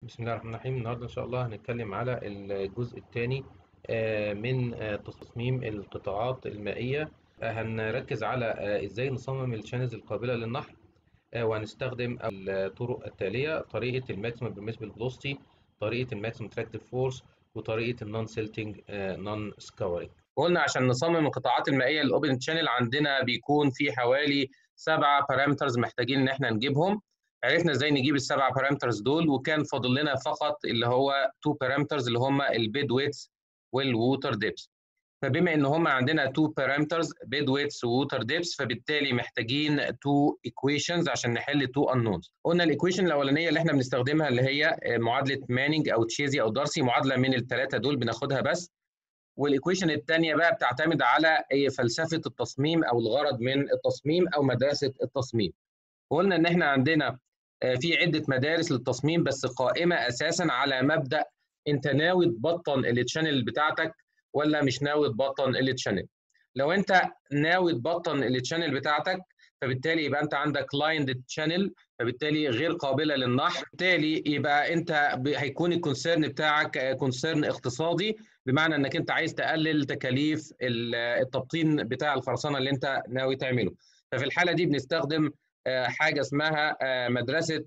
بسم الله الرحمن الرحيم النهارده ان شاء الله هنتكلم على الجزء الثاني من آه، تصميم القطاعات المائيه آه، هنركز على آه، ازاي نصمم الشانلز القابله للنحر وهنستخدم الطرق التاليه طريقه الماكسيمم بيرميسبل فيلوسيتي طريقه الماكسيمم تراكتيف فورس وطريقه النون سيلتنج نون سكاورنج قلنا عشان نصمم القطاعات المائيه الاوبن شانل عندنا بيكون في حوالي سبعة بارامترز محتاجين ان احنا نجيبهم عرفنا ازاي نجيب السبع بارامترز دول وكان فاضل لنا فقط اللي هو تو بارامترز اللي هم البيد ويتس والووتر ديبس فبما ان هم عندنا تو بارامترز بيد ويتس ووتر ديبس فبالتالي محتاجين تو ايكويشنز عشان نحل تو انونز قلنا الايكويشن الاولانيه اللي احنا بنستخدمها اللي هي معادله مانينج او تشيزي او دارسي معادله من الثلاثه دول بناخدها بس والايكويشن الثانيه بقى بتعتمد على فلسفه التصميم او الغرض من التصميم او مدرسه التصميم قلنا ان احنا عندنا في عده مدارس للتصميم بس قائمه اساسا على مبدا انت ناوي تبطن التشانل بتاعتك ولا مش ناوي تبطن التشانل لو انت ناوي تبطن التشانل بتاعتك فبالتالي يبقى انت عندك لايند تشانل فبالتالي غير قابله للنحر بالتالي يبقى انت هيكون الكونسيرن بتاعك كونسيرن اقتصادي بمعنى انك انت عايز تقلل تكاليف التبطين بتاع الخرسانه اللي انت ناوي تعمله ففي الحاله دي بنستخدم حاجه اسمها مدرسه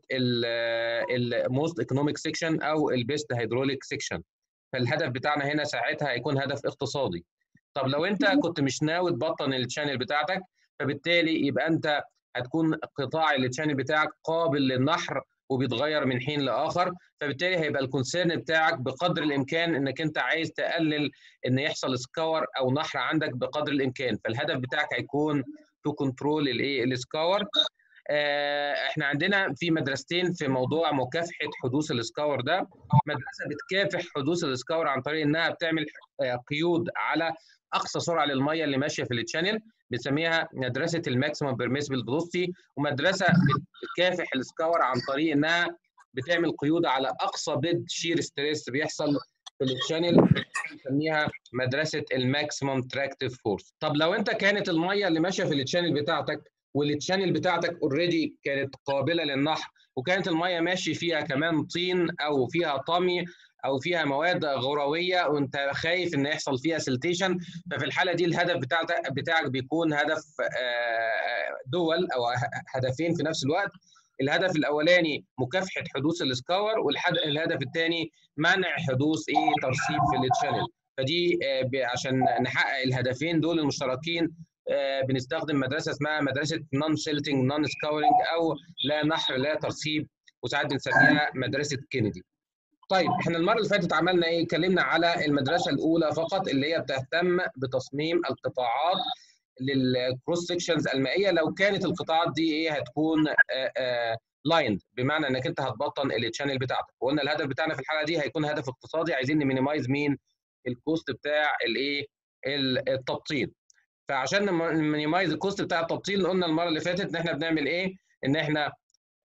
الموست ايكونوميك سيكشن او البيست هيدروليك سيكشن فالهدف بتاعنا هنا ساعتها هيكون هدف اقتصادي طب لو انت كنت مش ناوي تبطن الشانل بتاعتك فبالتالي يبقى انت هتكون قطاع الشانل بتاعك قابل للنحر وبيتغير من حين لاخر فبالتالي هيبقى الكونسيرن بتاعك بقدر الامكان انك انت عايز تقلل ان يحصل سكور او نحر عندك بقدر الامكان فالهدف بتاعك هيكون تو كنترول الايه السكور احنا عندنا في مدرستين في موضوع مكافحه حدوث السكور ده مدرسه بتكافح حدوث السكور عن طريق انها بتعمل قيود على اقصى سرعه للميه اللي ماشيه في التشانل بنسميها مدرسه الماكسيمم بيرميسبل فيلوسيتي ومدرسه بتكافح السكور عن طريق انها بتعمل قيود على اقصى بيد شير ستريس بيحصل في التشانل بنسميها مدرسه الماكسيمم تراكتيف فورس طب لو انت كانت الميه اللي ماشيه في التشانل بتاعتك والتشانل بتاعتك اوريدي كانت قابله للنحر وكانت الميه ماشي فيها كمان طين او فيها طمي او فيها مواد غرويه وانت خايف ان يحصل فيها سلتيشن ففي الحاله دي الهدف بتاعتك بتاعك بيكون هدف دول او هدفين في نفس الوقت الهدف الاولاني مكافحه حدوث السكور والهدف الثاني منع حدوث ايه ترسيب في التشانل فدي عشان نحقق الهدفين دول المشتركين بنستخدم مدرسه اسمها مدرسه نون سيلتنج نون سكاورنج او لا نحر لا ترسيب وساعات بنسميها مدرسه كينيدي. طيب احنا المره اللي فاتت عملنا ايه؟ اتكلمنا على المدرسه الاولى فقط اللي هي بتهتم بتصميم القطاعات للكروس سكشنز المائيه لو كانت القطاعات دي ايه هتكون لايند بمعنى انك انت هتبطن التشانل بتاعتك وقلنا الهدف بتاعنا في الحاله دي هيكون هدف اقتصادي عايزين نمينيمايز مين؟ الكوست بتاع الايه؟ التبطين. فعشان نمينيمايز الكوست بتاع التبطيل قلنا المره اللي فاتت ان احنا بنعمل ايه؟ ان احنا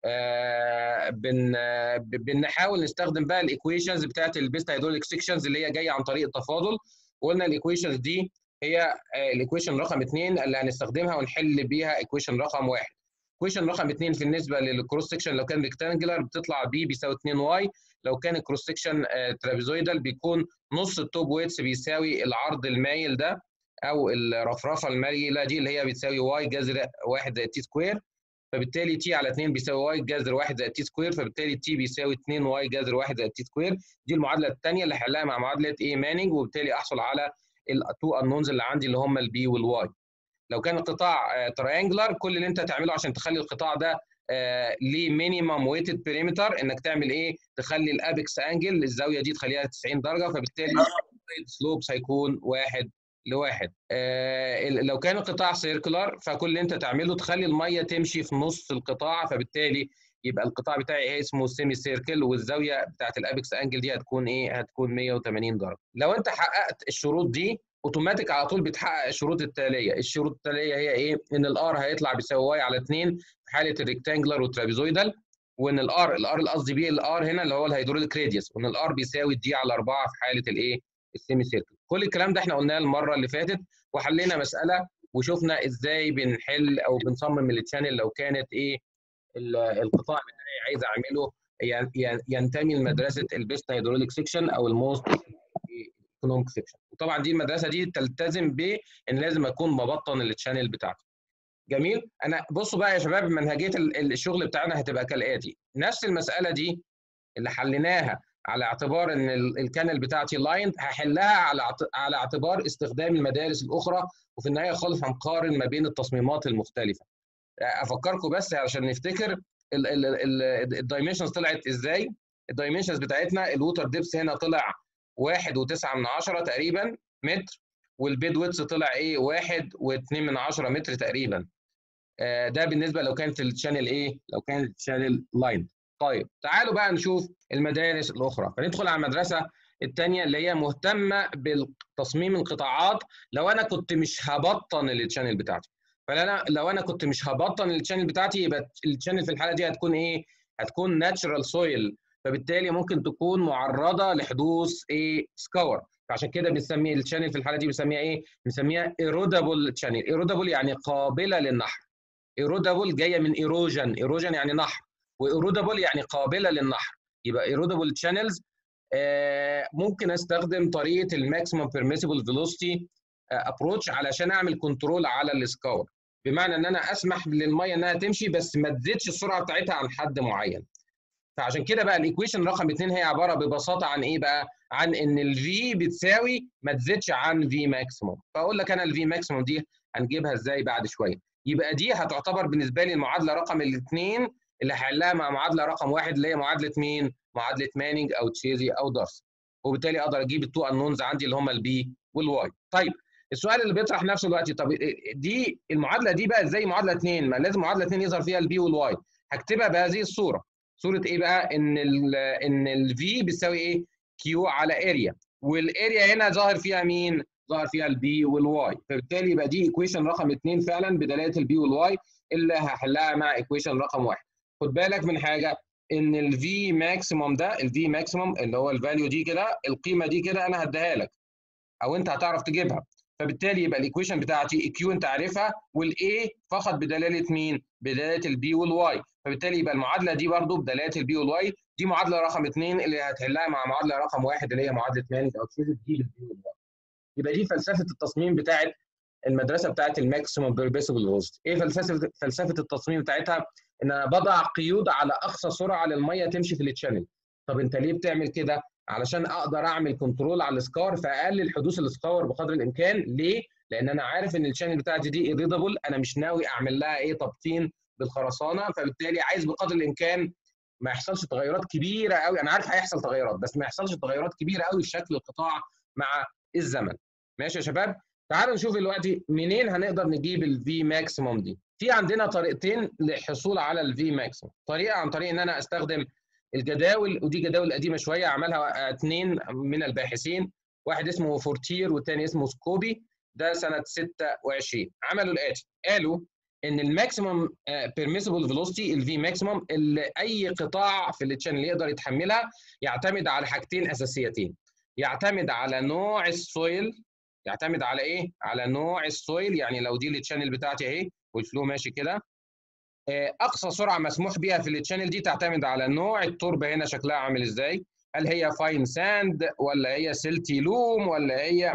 آه بن آه بنحاول نستخدم بقى الايكويشنز بتاعت البيست هيدروليك سيكشنز اللي هي جايه عن طريق التفاضل وقلنا الايكويشنز دي هي آه الايكويشن رقم اثنين اللي هنستخدمها ونحل بيها ايكويشن رقم واحد. ايكويشن رقم اثنين بالنسبه للكروس سيكشن لو كان ريكتانجلر بتطلع بي بيساوي 2 واي لو كان الكروس سيكشن ترابيزويدال بيكون نص التوب ويتس بيساوي العرض المايل ده او الرفرفه المايله دي اللي هي بتساوي واي جذر 1 زائد تي سكوير فبالتالي تي على 2 بيساوي واي جذر 1 زائد تي سكوير فبالتالي تي بيساوي 2 واي جذر 1 زائد تي سكوير دي المعادله الثانيه اللي هحلها مع معادله ايه مانينج وبالتالي احصل على التو انونز اللي عندي اللي هم البي والواي لو كان القطاع تريانجلر كل اللي انت تعمله عشان تخلي القطاع ده ليه مينيمم ويتد بريمتر انك تعمل ايه تخلي الابكس انجل الزاويه دي تخليها 90 درجه فبالتالي السلوبس هيكون واحد لواحد آه لو كان القطاع سيركلر فكل اللي انت تعمله تخلي الميه تمشي في نص القطاع فبالتالي يبقى القطاع بتاعي اسمه سيمي سيركل والزاويه بتاعت الابكس انجل دي هتكون ايه هتكون 180 درجه لو انت حققت الشروط دي اوتوماتيك على طول بتحقق الشروط التاليه الشروط التاليه هي ايه ان الار هيطلع بيساوي واي على 2 في حاله الريكتانجلر والترابيزويدال وان الار الار اللي قصدي بيه الار هنا اللي هو الهيدروليك راديوس وان الار بيساوي دي على 4 في حاله الايه السيمي سيركل كل الكلام ده احنا قلناه المره اللي فاتت وحلينا مساله وشفنا ازاي بنحل او بنصمم التشانل لو كانت ايه القطاع بتاعي عايز اعمله ينتمي لمدرسه البيست هيدروليك سيكشن او الموست ايكونوميك سيكشن وطبعا دي المدرسه دي تلتزم بان لازم اكون ببطن التشانل بتاعتي جميل انا بصوا بقى يا شباب منهجيه الشغل بتاعنا هتبقى كالاتي نفس المساله دي اللي حليناها على اعتبار ان الكانال بتاعتي لاين هحلها على على اعتبار استخدام المدارس الاخرى وفي النهايه خالص هنقارن ما بين التصميمات المختلفه افكركم بس عشان نفتكر الدايمنشنز طلعت ازاي الدايمنشنز بتاعتنا الووتر ديبس هنا طلع واحد وتسعة من عشرة تقريبا متر والبيد ويتس طلع ايه واحد واتنين من عشرة متر تقريبا آه ده بالنسبه لو كانت الشانل ايه لو كانت الشانل لاين طيب تعالوا بقى نشوف المدارس الاخرى فندخل على المدرسه الثانيه اللي هي مهتمه بالتصميم القطاعات لو انا كنت مش هبطن الشانل بتاعتي فانا لو انا كنت مش هبطن الشانل بتاعتي يبقى الشانل في الحاله دي هتكون ايه هتكون ناتشرال سويل فبالتالي ممكن تكون معرضه لحدوث ايه سكور فعشان كده بنسمي الشانل في الحاله دي بنسميها ايه بنسميها ايرودابل شانل ايرودابل يعني قابله للنحر ايرودابل جايه من ايروجن ايروجن يعني نحر وايرودابل يعني قابله للنحر يبقى ايرودابل شانلز ممكن استخدم طريقه الماكسيمم بيرميسيبل فيلوسيتي ابروتش علشان اعمل كنترول على السكور بمعنى ان انا اسمح للميه انها تمشي بس ما تزيدش السرعه بتاعتها عن حد معين فعشان كده بقى الايكويشن رقم اثنين هي عباره ببساطه عن ايه بقى؟ عن ان الفي بتساوي ما تزيدش عن في ماكسيموم فاقول لك انا الفي ماكسيموم دي هنجيبها ازاي بعد شويه يبقى دي هتعتبر بالنسبه لي المعادله رقم الاثنين اللي هحلها مع معادله رقم واحد اللي هي معادله مين؟ معادله مانينج او تشيزي او دارسي وبالتالي اقدر اجيب التو انونز عندي اللي هم البي والواي طيب السؤال اللي بيطرح نفسه دلوقتي طب دي المعادله دي بقى ازاي معادله اثنين ما لازم معادله اثنين يظهر فيها البي والواي هكتبها بهذه الصوره صوره ايه بقى ان ال ان الفي بتساوي ايه كيو على اريا والاريا هنا ظاهر فيها مين ظاهر فيها البي والواي فبالتالي يبقى دي ايكويشن رقم اثنين فعلا بدلاله البي والواي اللي هحلها مع ايكويشن رقم واحد خد بالك من حاجه ان الفي ماكسيموم ده الفي ماكسيموم اللي هو الفاليو دي كده القيمه دي كده انا هديها لك او انت هتعرف تجيبها فبالتالي يبقى الايكويشن بتاعتي كيو انت عارفها والاي فقط بدلاله مين؟ بدلاله البي والواي فبالتالي يبقى المعادله دي برضو بدلاله البي والواي دي معادله رقم اثنين اللي هتحلها مع معادله رقم واحد اللي هي معادله مانج او تشيز دي للبي والواي يبقى دي فلسفه التصميم بتاعت المدرسه بتاعت الماكسيموم بيربيسبل فيلوسيتي ايه فلسفه فلسفه التصميم بتاعتها ان انا بضع قيود على اقصى سرعه للميه تمشي في التشانل طب انت ليه بتعمل كده علشان اقدر اعمل كنترول على السكار فاقلل حدوث السكار بقدر الامكان ليه لان انا عارف ان الشانل بتاعتي دي ايريدبل انا مش ناوي اعمل لها ايه تبطين بالخرسانه فبالتالي عايز بقدر الامكان ما يحصلش تغيرات كبيره قوي انا عارف هيحصل تغيرات بس ما يحصلش تغيرات كبيره قوي في شكل القطاع مع الزمن ماشي يا شباب تعالوا نشوف دلوقتي منين هنقدر نجيب الفي ماكسيموم دي في عندنا طريقتين للحصول على الفي ماكسيموم طريقه عن طريق ان انا استخدم الجداول ودي جداول قديمه شويه عملها اثنين من الباحثين واحد اسمه فورتير والثاني اسمه سكوبي ده سنه 26 عملوا الاتي قالوا ان الماكسيمم بيرميسيبل فيلوسيتي الفي ماكسيمم اللي اي قطاع في التشانل يقدر يتحملها يعتمد على حاجتين اساسيتين يعتمد على نوع السويل يعتمد على ايه على نوع السويل يعني لو دي التشانل بتاعتي اهي والفلو ماشي كده اقصى سرعه مسموح بيها في التشانل دي تعتمد على نوع التربه هنا شكلها عامل ازاي هل هي فاين ساند ولا هي سيلتي لوم ولا هي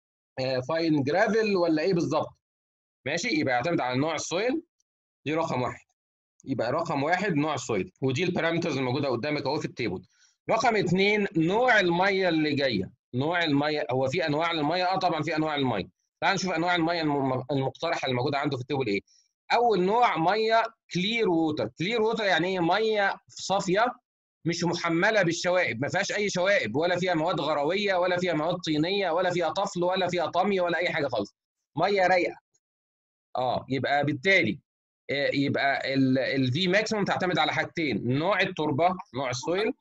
فاين جرافل ولا ايه بالظبط ماشي يبقى يعتمد على نوع السويل دي رقم واحد يبقى رقم واحد نوع السويل ودي البارامترز الموجوده قدامك اهو في التيبل رقم اثنين نوع الميه اللي جايه نوع الميه هو في انواع للميه اه طبعا في انواع الميه تعال نشوف انواع الميه المقترحه الموجوده عنده في التيبل ايه اول نوع ميه كلير ووتر كلير ووتر يعني ايه ميه صافيه مش محمله بالشوائب ما فيهاش اي شوائب ولا فيها مواد غرويه ولا فيها مواد طينيه ولا فيها طفل ولا فيها طمي ولا اي حاجه خالص ميه رايقه اه يبقى بالتالي يبقى الفي ماكسيموم تعتمد على حاجتين نوع التربه نوع السويل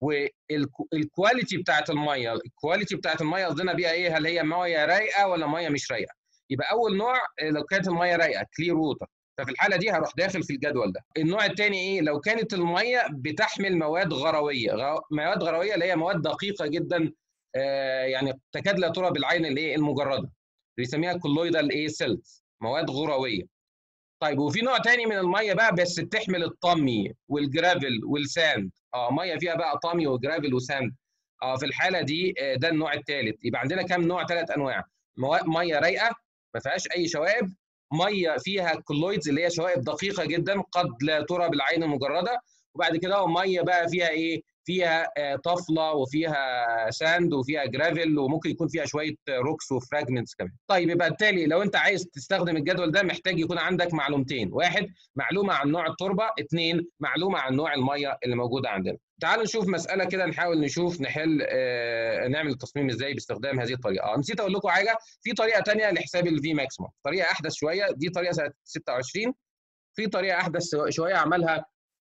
والكواليتي بتاعت الميه الكواليتي بتاعت الميه قصدنا بيها ايه هل هي ميه رايقه ولا ميه مش رايقه يبقى اول نوع لو كانت الميه رايقه كلير ووتر ففي الحاله دي هروح داخل في الجدول ده النوع الثاني ايه لو كانت الميه بتحمل مواد غرويه غ... مواد غرويه اللي هي مواد دقيقه جدا آه يعني تكاد لا ترى بالعين الايه المجرده بيسميها كولويدال ايه سيلز مواد غرويه طيب وفي نوع تاني من الميه بقى بس بتحمل الطمي والجرافل والساند اه ميه فيها بقى طمي وجرافل وساند اه في الحاله دي آه، ده النوع الثالث يبقى عندنا كام نوع ثلاث انواع موا- ميه رايقه ما فيهاش اي شوائب ميه فيها كلويدز اللي هي شوائب دقيقه جدا قد لا ترى بالعين المجرده وبعد كده ميه بقى فيها ايه فيها آه، طفله وفيها ساند وفيها جرافل وممكن يكون فيها شويه روكس وفراجمنتس كمان طيب يبقى بالتالي لو انت عايز تستخدم الجدول ده محتاج يكون عندك معلومتين واحد معلومه عن نوع التربه اثنين معلومه عن نوع الميه اللي موجوده عندنا تعالوا نشوف مساله كده نحاول نشوف نحل آه نعمل التصميم ازاي باستخدام هذه الطريقه اه نسيت اقول لكم حاجه في طريقه ثانيه لحساب الفي ماكسيموم طريقه احدث شويه دي طريقه سنه 26 في طريقه احدث شويه عملها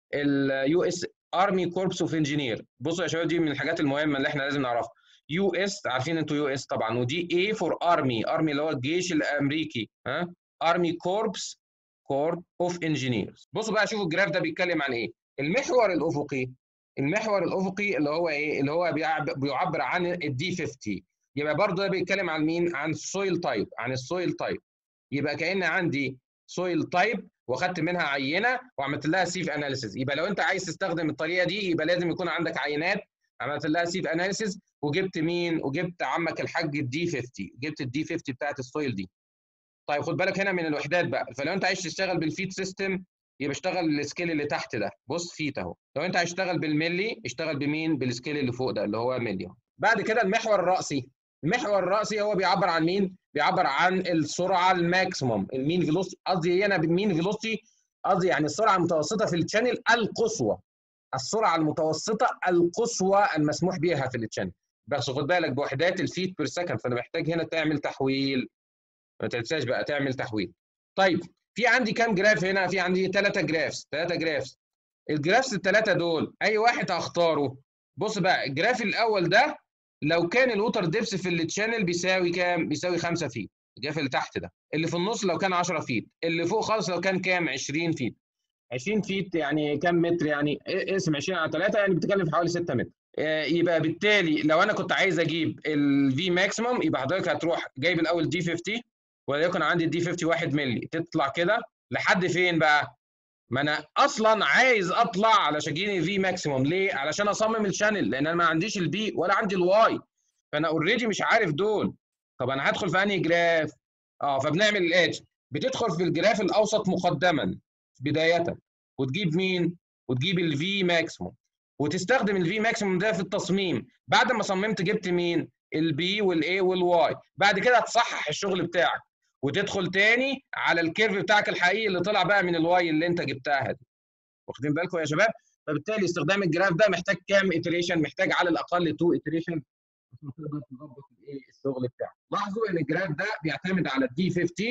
اليو اس ارمي كوربس اوف انجينير بصوا يا شباب دي من الحاجات المهمه اللي احنا لازم نعرفها يو اس عارفين انتوا يو اس طبعا ودي اي فور ارمي ارمي اللي هو الجيش الامريكي ها ارمي كوربس كورب اوف انجينيرز بصوا بقى شوفوا الجراف ده بيتكلم عن ايه المحور الافقي المحور الافقي اللي هو ايه اللي هو بيعب- بيعبر عن الدي 50 يبقى برضه ده بيتكلم عن مين عن السويل تايب عن السويل تايب يبقى كان عندي سويل تايب واخدت منها عينه وعملت لها سيف اناليسيز يبقى لو انت عايز تستخدم الطريقه دي يبقى لازم يكون عندك عينات عملت لها سيف اناليسيز وجبت مين وجبت عمك الحاج الدي 50 جبت الدي 50 بتاعت السويل دي طيب خد بالك هنا من الوحدات بقى فلو انت عايز تشتغل بالفيت سيستم يبقى اشتغل السكيل اللي تحت ده بص فيت اهو لو انت عايز تشتغل بالملي اشتغل بمين بالسكيل اللي فوق ده اللي هو ملي اهو بعد كده المحور الرأسي المحور الرأسي هو بيعبر عن مين بيعبر عن السرعه الماكسيموم المين فيلوسيتي قصدي هنا بالمين فيلوسيتي قصدي يعني السرعه المتوسطه في الشانل القصوى السرعه المتوسطه القصوى المسموح بها في التشانل بس خد بالك بوحدات الفيت بير سكند فانا محتاج هنا تعمل تحويل ما تنساش بقى تعمل تحويل طيب في عندي كام جراف هنا في عندي ثلاثه جرافس ثلاثه جرافس الجرافس الثلاثه دول اي واحد هختاره بص بقى الجراف الاول ده لو كان الوتر ديبس في التشانل بيساوي كام بيساوي 5 فيت الجراف اللي تحت ده اللي في النص لو كان 10 فيت اللي فوق خالص لو كان كام 20 فيت 20 فيت يعني كام متر يعني اقسم 20 على 3 يعني بتتكلم في حوالي 6 متر آه، يبقى بالتالي لو انا كنت عايز اجيب الفي ماكسيمم يبقى حضرتك هتروح جايب الاول دي 50 وليكن عندي الدي 50 1 مللي تطلع كده لحد فين بقى؟ ما انا اصلا عايز اطلع علشان اجيني في ماكسيموم ليه؟ علشان اصمم الشانل لان انا ما عنديش البي ولا عندي الواي فانا اوريدي مش عارف دول طب انا هدخل في انهي جراف؟ اه فبنعمل الاتش بتدخل في الجراف الاوسط مقدما بدايه وتجيب مين؟ وتجيب الفي ماكسيموم وتستخدم الفي ماكسيموم ده في التصميم بعد ما صممت جبت مين؟ البي والاي والواي بعد كده تصحح الشغل بتاعك وتدخل تاني على الكيرف بتاعك الحقيقي اللي طلع بقى من الواي اللي انت جبتها دي واخدين بالكم يا شباب فبالتالي استخدام الجراف ده محتاج كام اتريشن محتاج على الاقل 2 اتريشن عشان تقدر تظبط الايه الشغل بتاعك لاحظوا ان الجراف ده بيعتمد على الدي 50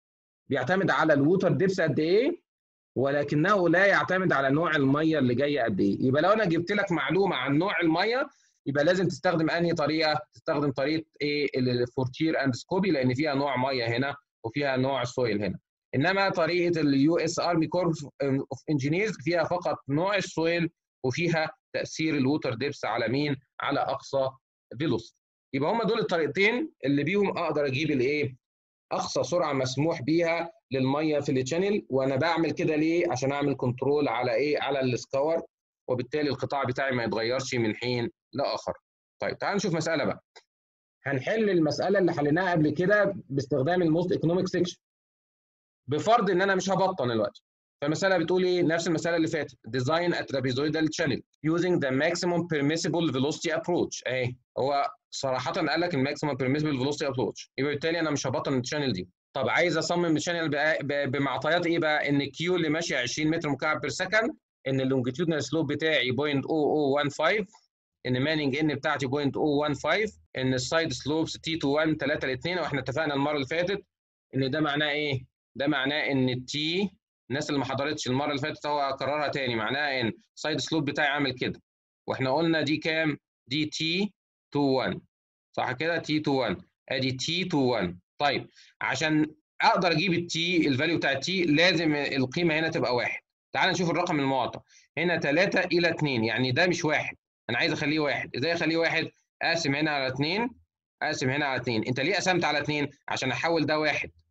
بيعتمد على الووتر ديبس قد ايه ولكنه لا يعتمد على نوع الميه اللي جايه قد ايه يبقى لو انا جبت لك معلومه عن نوع الميه يبقى لازم تستخدم انهي طريقه تستخدم طريقه ايه الفورتير اند سكوبي لان فيها نوع ميه هنا وفيها نوع سويل هنا انما طريقه اليو اس ارمي كورب اوف انجينيرز فيها فقط نوع السويل وفيها تاثير الووتر ديبس على مين على اقصى فيلوسيتي يبقى هم دول الطريقتين اللي بيهم اقدر اجيب الايه اقصى سرعه مسموح بيها للميه في التشانل وانا بعمل كده ليه عشان اعمل كنترول على ايه على السكور وبالتالي القطاع بتاعي ما يتغيرش من حين لاخر طيب تعال نشوف مساله بقى هنحل المساله اللي حليناها قبل كده باستخدام الموست ايكونوميك سيكشن بفرض ان انا مش هبطن الوقت فالمساله بتقول ايه نفس المساله اللي فاتت ديزاين ا trapezoidal channel using the maximum permissible velocity approach اهي هو صراحه قال لك الماكسيمم permissible velocity approach يبقى بالتالي انا مش هبطن الشانل دي طب عايز اصمم الشانل بمعطيات ايه بقى ان كيو اللي ماشيه 20 متر مكعب بير سكند ان اللونجيتيودنال سلوب بتاعي 0.0015 ان مانينج ان بتاعتي 0.015 ان السايد سلوبس تي تو 1 3 ل 2 واحنا اتفقنا المره اللي فاتت ان ده معناه ايه؟ ده معناه ان التي الناس اللي ما حضرتش المره اللي فاتت هو اكررها تاني معناها ان السايد سلوب بتاعي عامل كده واحنا قلنا دي كام؟ دي تي تو 1 صح كده؟ تي تو 1 ادي تي تو 1 طيب عشان اقدر اجيب التي الفاليو بتاع التي لازم القيمه هنا تبقى واحد تعال نشوف الرقم المعطى هنا 3 الى 2 يعني ده مش واحد انا عايز اخليه واحد ازاي اخليه واحد اقسم هنا على 2 اقسم هنا على 2 انت ليه قسمت على 2 عشان احول ده واحد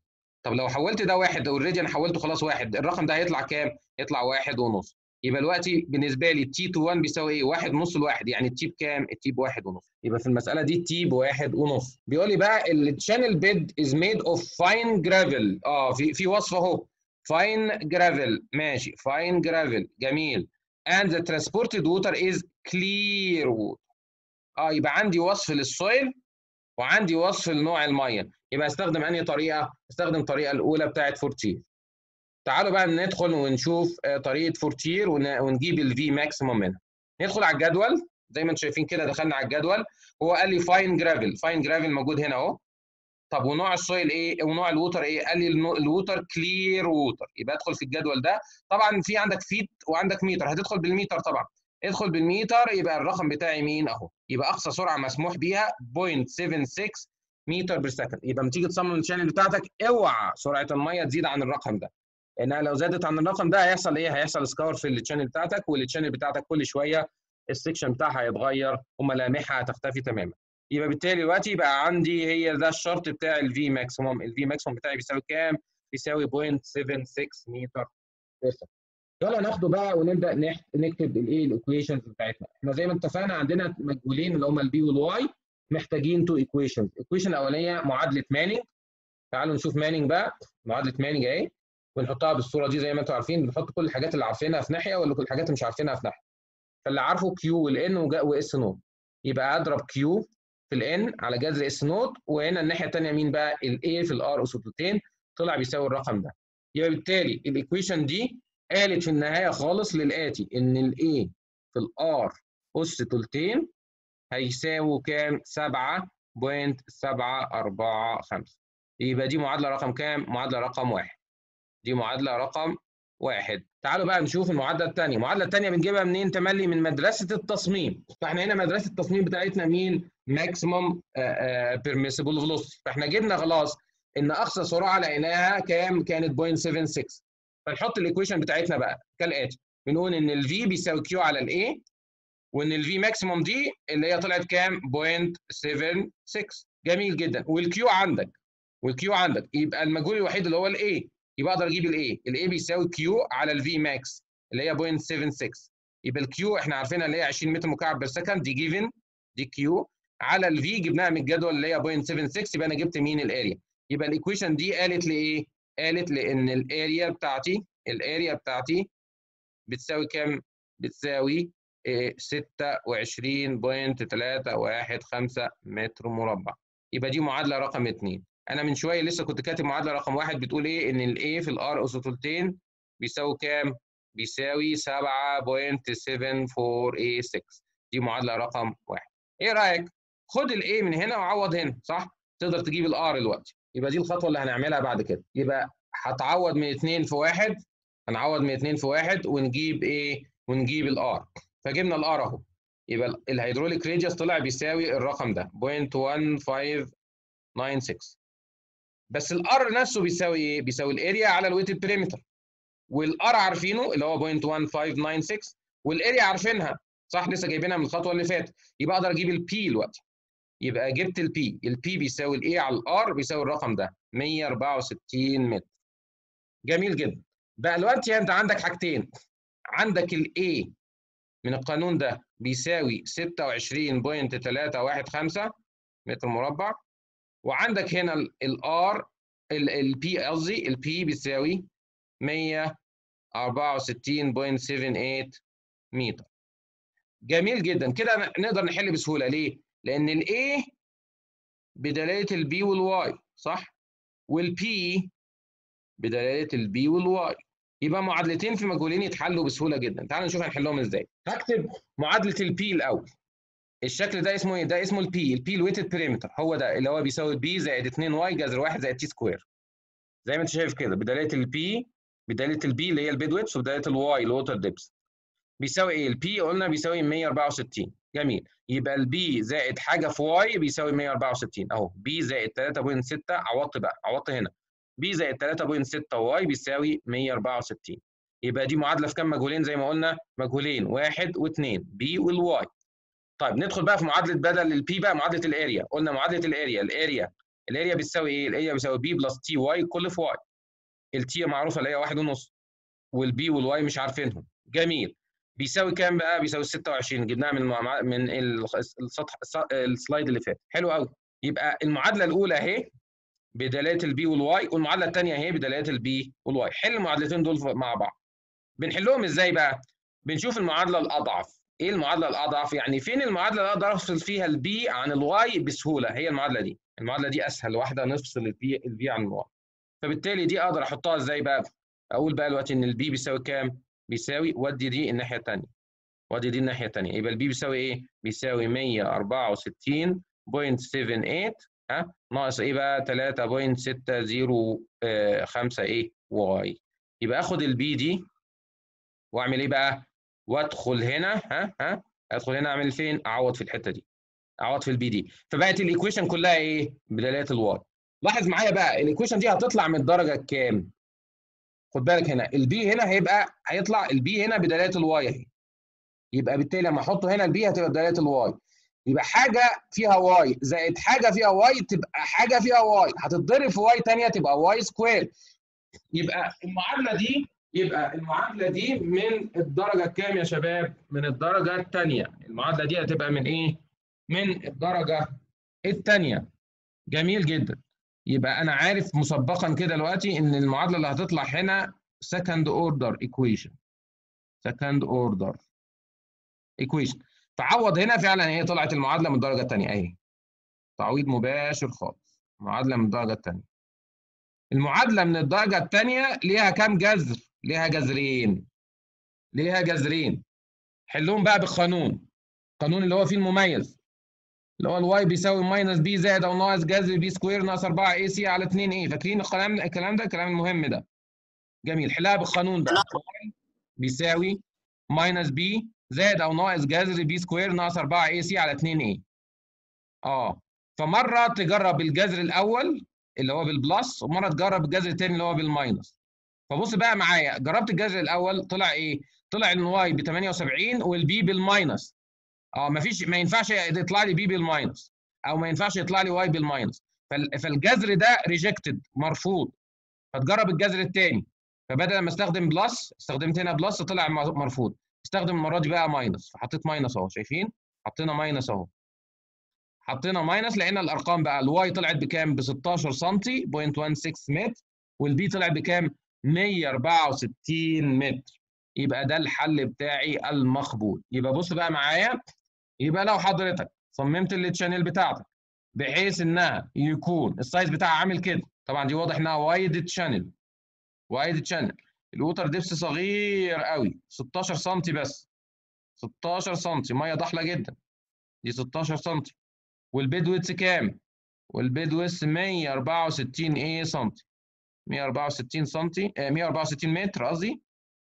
طب لو حولت ده واحد اوريدي انا حولته خلاص واحد الرقم ده هيطلع كام؟ يطلع واحد ونص يبقى دلوقتي بالنسبه لي التي تو 1 بيساوي ايه؟ واحد ونص لواحد يعني التي بكام؟ التي بواحد ونص يبقى في المساله دي التي بواحد ونص بيقول لي بقى الشانل بيد از ميد اوف فاين جرافل اه في في وصف اهو فاين جرافل ماشي فاين جرافل جميل and the transported water is clear water اه يبقى عندي وصف للسويل وعندي وصف لنوع الميه يبقى استخدم انهي طريقه استخدم الطريقه الاولى بتاعت فورتير تعالوا بقى ندخل ونشوف طريقه فورتير ونجيب الفي ماكسيموم منها ندخل على الجدول زي ما انتم شايفين كده دخلنا على الجدول هو قال لي فاين جرافل فاين جرافل موجود هنا اهو طب ونوع السويل ايه ونوع الووتر ايه قال لي الووتر كلير ووتر يبقى ادخل في الجدول ده طبعا في عندك فيت وعندك متر هتدخل بالمتر طبعا ادخل بالمتر يبقى الرقم بتاعي مين اهو يبقى اقصى سرعه مسموح بيها 0.76 متر بير سكند يبقى لما تيجي تصمم الشانل بتاعتك اوعى سرعه الميه تزيد عن الرقم ده لانها لو زادت عن الرقم ده هيحصل ايه هيحصل سكور في الشانل بتاعتك والشانل بتاعتك كل شويه السكشن بتاعها هيتغير وملامحها هتختفي تماما يبقى بالتالي دلوقتي يبقى عندي هي ده الشرط بتاع الفي ماكسيموم الفي ماكسيموم بتاعي بيساوي كام بيساوي 0.76 متر بير سكند يلا ناخده بقى ونبدا نكتب الايه الايكويشنز بتاعتنا احنا زي ما اتفقنا عندنا مجهولين اللي هم البي والواي محتاجين تو ايكويشنز الايكويشن الاولانيه معادله مانينج تعالوا نشوف مانينج بقى معادله مانينج اهي ونحطها بالصوره دي زي ما انتم عارفين بنحط كل الحاجات اللي عارفينها في ناحيه ولا كل الحاجات اللي مش عارفينها في ناحيه فاللي عارفه كيو والان واس نوت يبقى اضرب كيو في الان على جذر اس نوت وهنا الناحيه الثانيه مين بقى الاي في الار اس نوتين طلع بيساوي الرقم ده يبقى بالتالي الايكويشن دي قالت في النهايه خالص للاتي ان الاي في الار اس تلتين هيساووا كام 7.745 يبقى دي معادله رقم كام معادله رقم واحد دي معادله رقم واحد تعالوا بقى نشوف المعادله الثانيه المعادله الثانيه بنجيبها منين تملي من مدرسه التصميم فاحنا هنا مدرسه التصميم بتاعتنا مين ماكسيموم بيرميسيبل فيلوسيتي فاحنا جبنا خلاص ان اقصى سرعه لقيناها كام كانت 0.76 فنحط الايكويشن بتاعتنا بقى كالاتي بنقول ان الفي بيساوي كيو على الاي وان الفي ماكسيموم دي اللي هي طلعت كام 0.76 جميل جدا والكيو عندك والكيو عندك يبقى المجهول الوحيد اللي هو الاي يبقى اقدر اجيب الاي الاي بيساوي كيو على الفي ماكس اللي هي 0.76 يبقى الكيو احنا عارفينها اللي هي 20 متر مكعب بير سكند دي جيفن دي كيو على الفي جبناها من الجدول اللي هي 0.76 يبقى انا جبت مين الاريا يبقى الايكويشن دي قالت لي ايه قالت لان الاريا بتاعتي الاريا بتاعتي بتساوي كام بتساوي 26.315 متر مربع يبقى دي معادله رقم 2 انا من شويه لسه كنت كاتب معادله رقم واحد بتقول ايه ان الاي في الار اس تلتين بيساوي كام بيساوي 7.7486 دي معادله رقم واحد ايه رايك خد الاي من هنا وعوض هنا صح تقدر تجيب الار دلوقتي يبقى دي الخطوه اللي هنعملها بعد كده يبقى هتعوض من 2 في 1 هنعوض من 2 في 1 ونجيب ايه ونجيب الار فجبنا الار اهو يبقى الهيدروليك ريديوس طلع بيساوي الرقم ده 0.1596 بس الار نفسه بيساوي ايه بيساوي الاريا على الويتد بريمتر والار عارفينه اللي هو 0.1596 والاريا عارفينها صح لسه جايبينها من الخطوه اللي فاتت يبقى اقدر اجيب البي دلوقتي يبقى جبت البي البي بيساوي الاي على الار بيساوي الرقم ده 164 متر جميل جدا بقى دلوقتي انت عندك حاجتين عندك الاي من القانون ده بيساوي 26.315 متر مربع وعندك هنا الار البي قصدي البي بيساوي 164.78 متر جميل جدا كده نقدر نحل بسهوله ليه؟ لان الاي بدلاله البي والواي صح؟ والبي بدلاله البي والواي يبقى معادلتين في مجهولين يتحلوا بسهوله جدا تعالوا نشوف هنحلهم ازاي هكتب معادله البي الاول الشكل ده اسمه ايه ده اسمه البي البي الويتد بريمتر هو ده اللي هو بيساوي بي زائد 2 واي جذر 1 زائد تي سكوير زي ما انت شايف كده بدلاله البي بدلاله البي اللي هي البيد ويتس وبدلاله الواي الووتر ديبس بيساوي ايه البي قلنا بيساوي 164 جميل يبقى البي زائد حاجه في واي بيساوي 164 اهو بي زائد 3.6 عوضت بقى عوضت هنا بي زائد 3.6 واي بيساوي 164 يبقى دي معادله في كام مجهولين زي ما قلنا مجهولين واحد واثنين بي والواي طيب ندخل بقى في معادله بدل البي بقى معادله الاريا قلنا معادله الاريا الاريا الاريا بتساوي ايه الاريا بتساوي بي بلس تي واي كل في واي التي معروفه اللي هي واحد ونص والبي والواي مش عارفينهم جميل بيساوي كام بقى بيساوي 26 جبناها من المع... من السطح السلايد اللي فات حلو قوي يبقى المعادله الاولى اهي بدلاله البي والواي والمعادله الثانيه اهي بدلاله البي والواي حل المعادلتين دول مع بعض بنحلهم ازاي بقى بنشوف المعادله الاضعف ايه المعادله الاضعف يعني فين المعادله اللي اقدر افصل فيها البي عن الواي بسهوله هي المعادله دي المعادله دي اسهل واحده نفصل البي البي عن الواي فبالتالي دي اقدر احطها ازاي بقى اقول بقى دلوقتي ان البي بيساوي كام بيساوي ودي دي الناحيه الثانيه ودي دي الناحيه الثانيه يبقى البي بيساوي ايه بيساوي 164.78 ها ناقص ايه بقى 3.605 ايه واي يبقى اخد البي دي واعمل ايه بقى وادخل هنا ها ها ادخل هنا اعمل فين اعوض في الحته دي اعوض في البي دي فبقت الايكويشن كلها ايه بدلاله الواي لاحظ معايا بقى الايكويشن دي هتطلع من الدرجه الكام خد بالك هنا البي هنا هيبقى هيطلع البي هنا بدلاله الواي اهي يبقى بالتالي لما احطه هنا البي هتبقى بدلاله الواي يبقى حاجه فيها واي زائد حاجه فيها واي تبقى حاجه فيها واي هتتضرب في واي ثانيه تبقى واي سكوير يبقى المعادله دي يبقى المعادله دي من الدرجه الكام يا شباب من الدرجه الثانيه المعادله دي هتبقى من ايه من الدرجه الثانيه جميل جدا يبقى انا عارف مسبقا كده دلوقتي ان المعادله اللي هتطلع هنا second order equation second order equation فعوض هنا فعلا هي طلعت المعادله من الدرجه الثانيه اهي تعويض مباشر خالص معادله من الدرجه الثانيه المعادله من الدرجه الثانيه ليها كام جذر ليها جذرين ليها جذرين حلهم بقى بالقانون القانون اللي هو فيه المميز اللي هو الواي بيساوي ماينس بي زائد او ناقص جذر بي سكوير ناقص 4 اي سي على 2 اي فاكرين الكلام الكلام ده الكلام المهم ده جميل حلها بالقانون بقى بيساوي ماينس بي زائد او ناقص جذر بي سكوير ناقص 4 اي سي على 2 اي اه فمره تجرب الجذر الاول اللي هو بالبلس ومره تجرب الجذر الثاني اللي هو بالماينس فبص بقى معايا جربت الجذر الاول طلع ايه طلع ان واي ب 78 والبي بالماينس اه مفيش ما ينفعش يطلع لي بي بالماينس او ما ينفعش يطلع لي واي بالماينس فالجذر ده ريجكتد مرفوض فتجرب الجذر الثاني فبدل ما استخدم بلس استخدمت هنا بلس طلع مرفوض استخدم المره دي بقى ماينس فحطيت ماينس اهو شايفين حطينا ماينس اهو حطينا ماينس لقينا الارقام بقى الواي طلعت بكام ب 16 سم 0.16 متر والبي طلع بكام 164 متر يبقى ده الحل بتاعي المقبول يبقى بص بقى معايا يبقى لو حضرتك صممت التشانل بتاعتك بحيث انها يكون السايز بتاعها عامل كده طبعا دي واضح انها وايد تشانل وايد تشانل الووتر ديبس صغير قوي 16 سم بس 16 سم ميه ضحله جدا دي 16 سم والبيد ويتس كام والبيد ويتس 164 ايه سم 164 سم 164 متر قصدي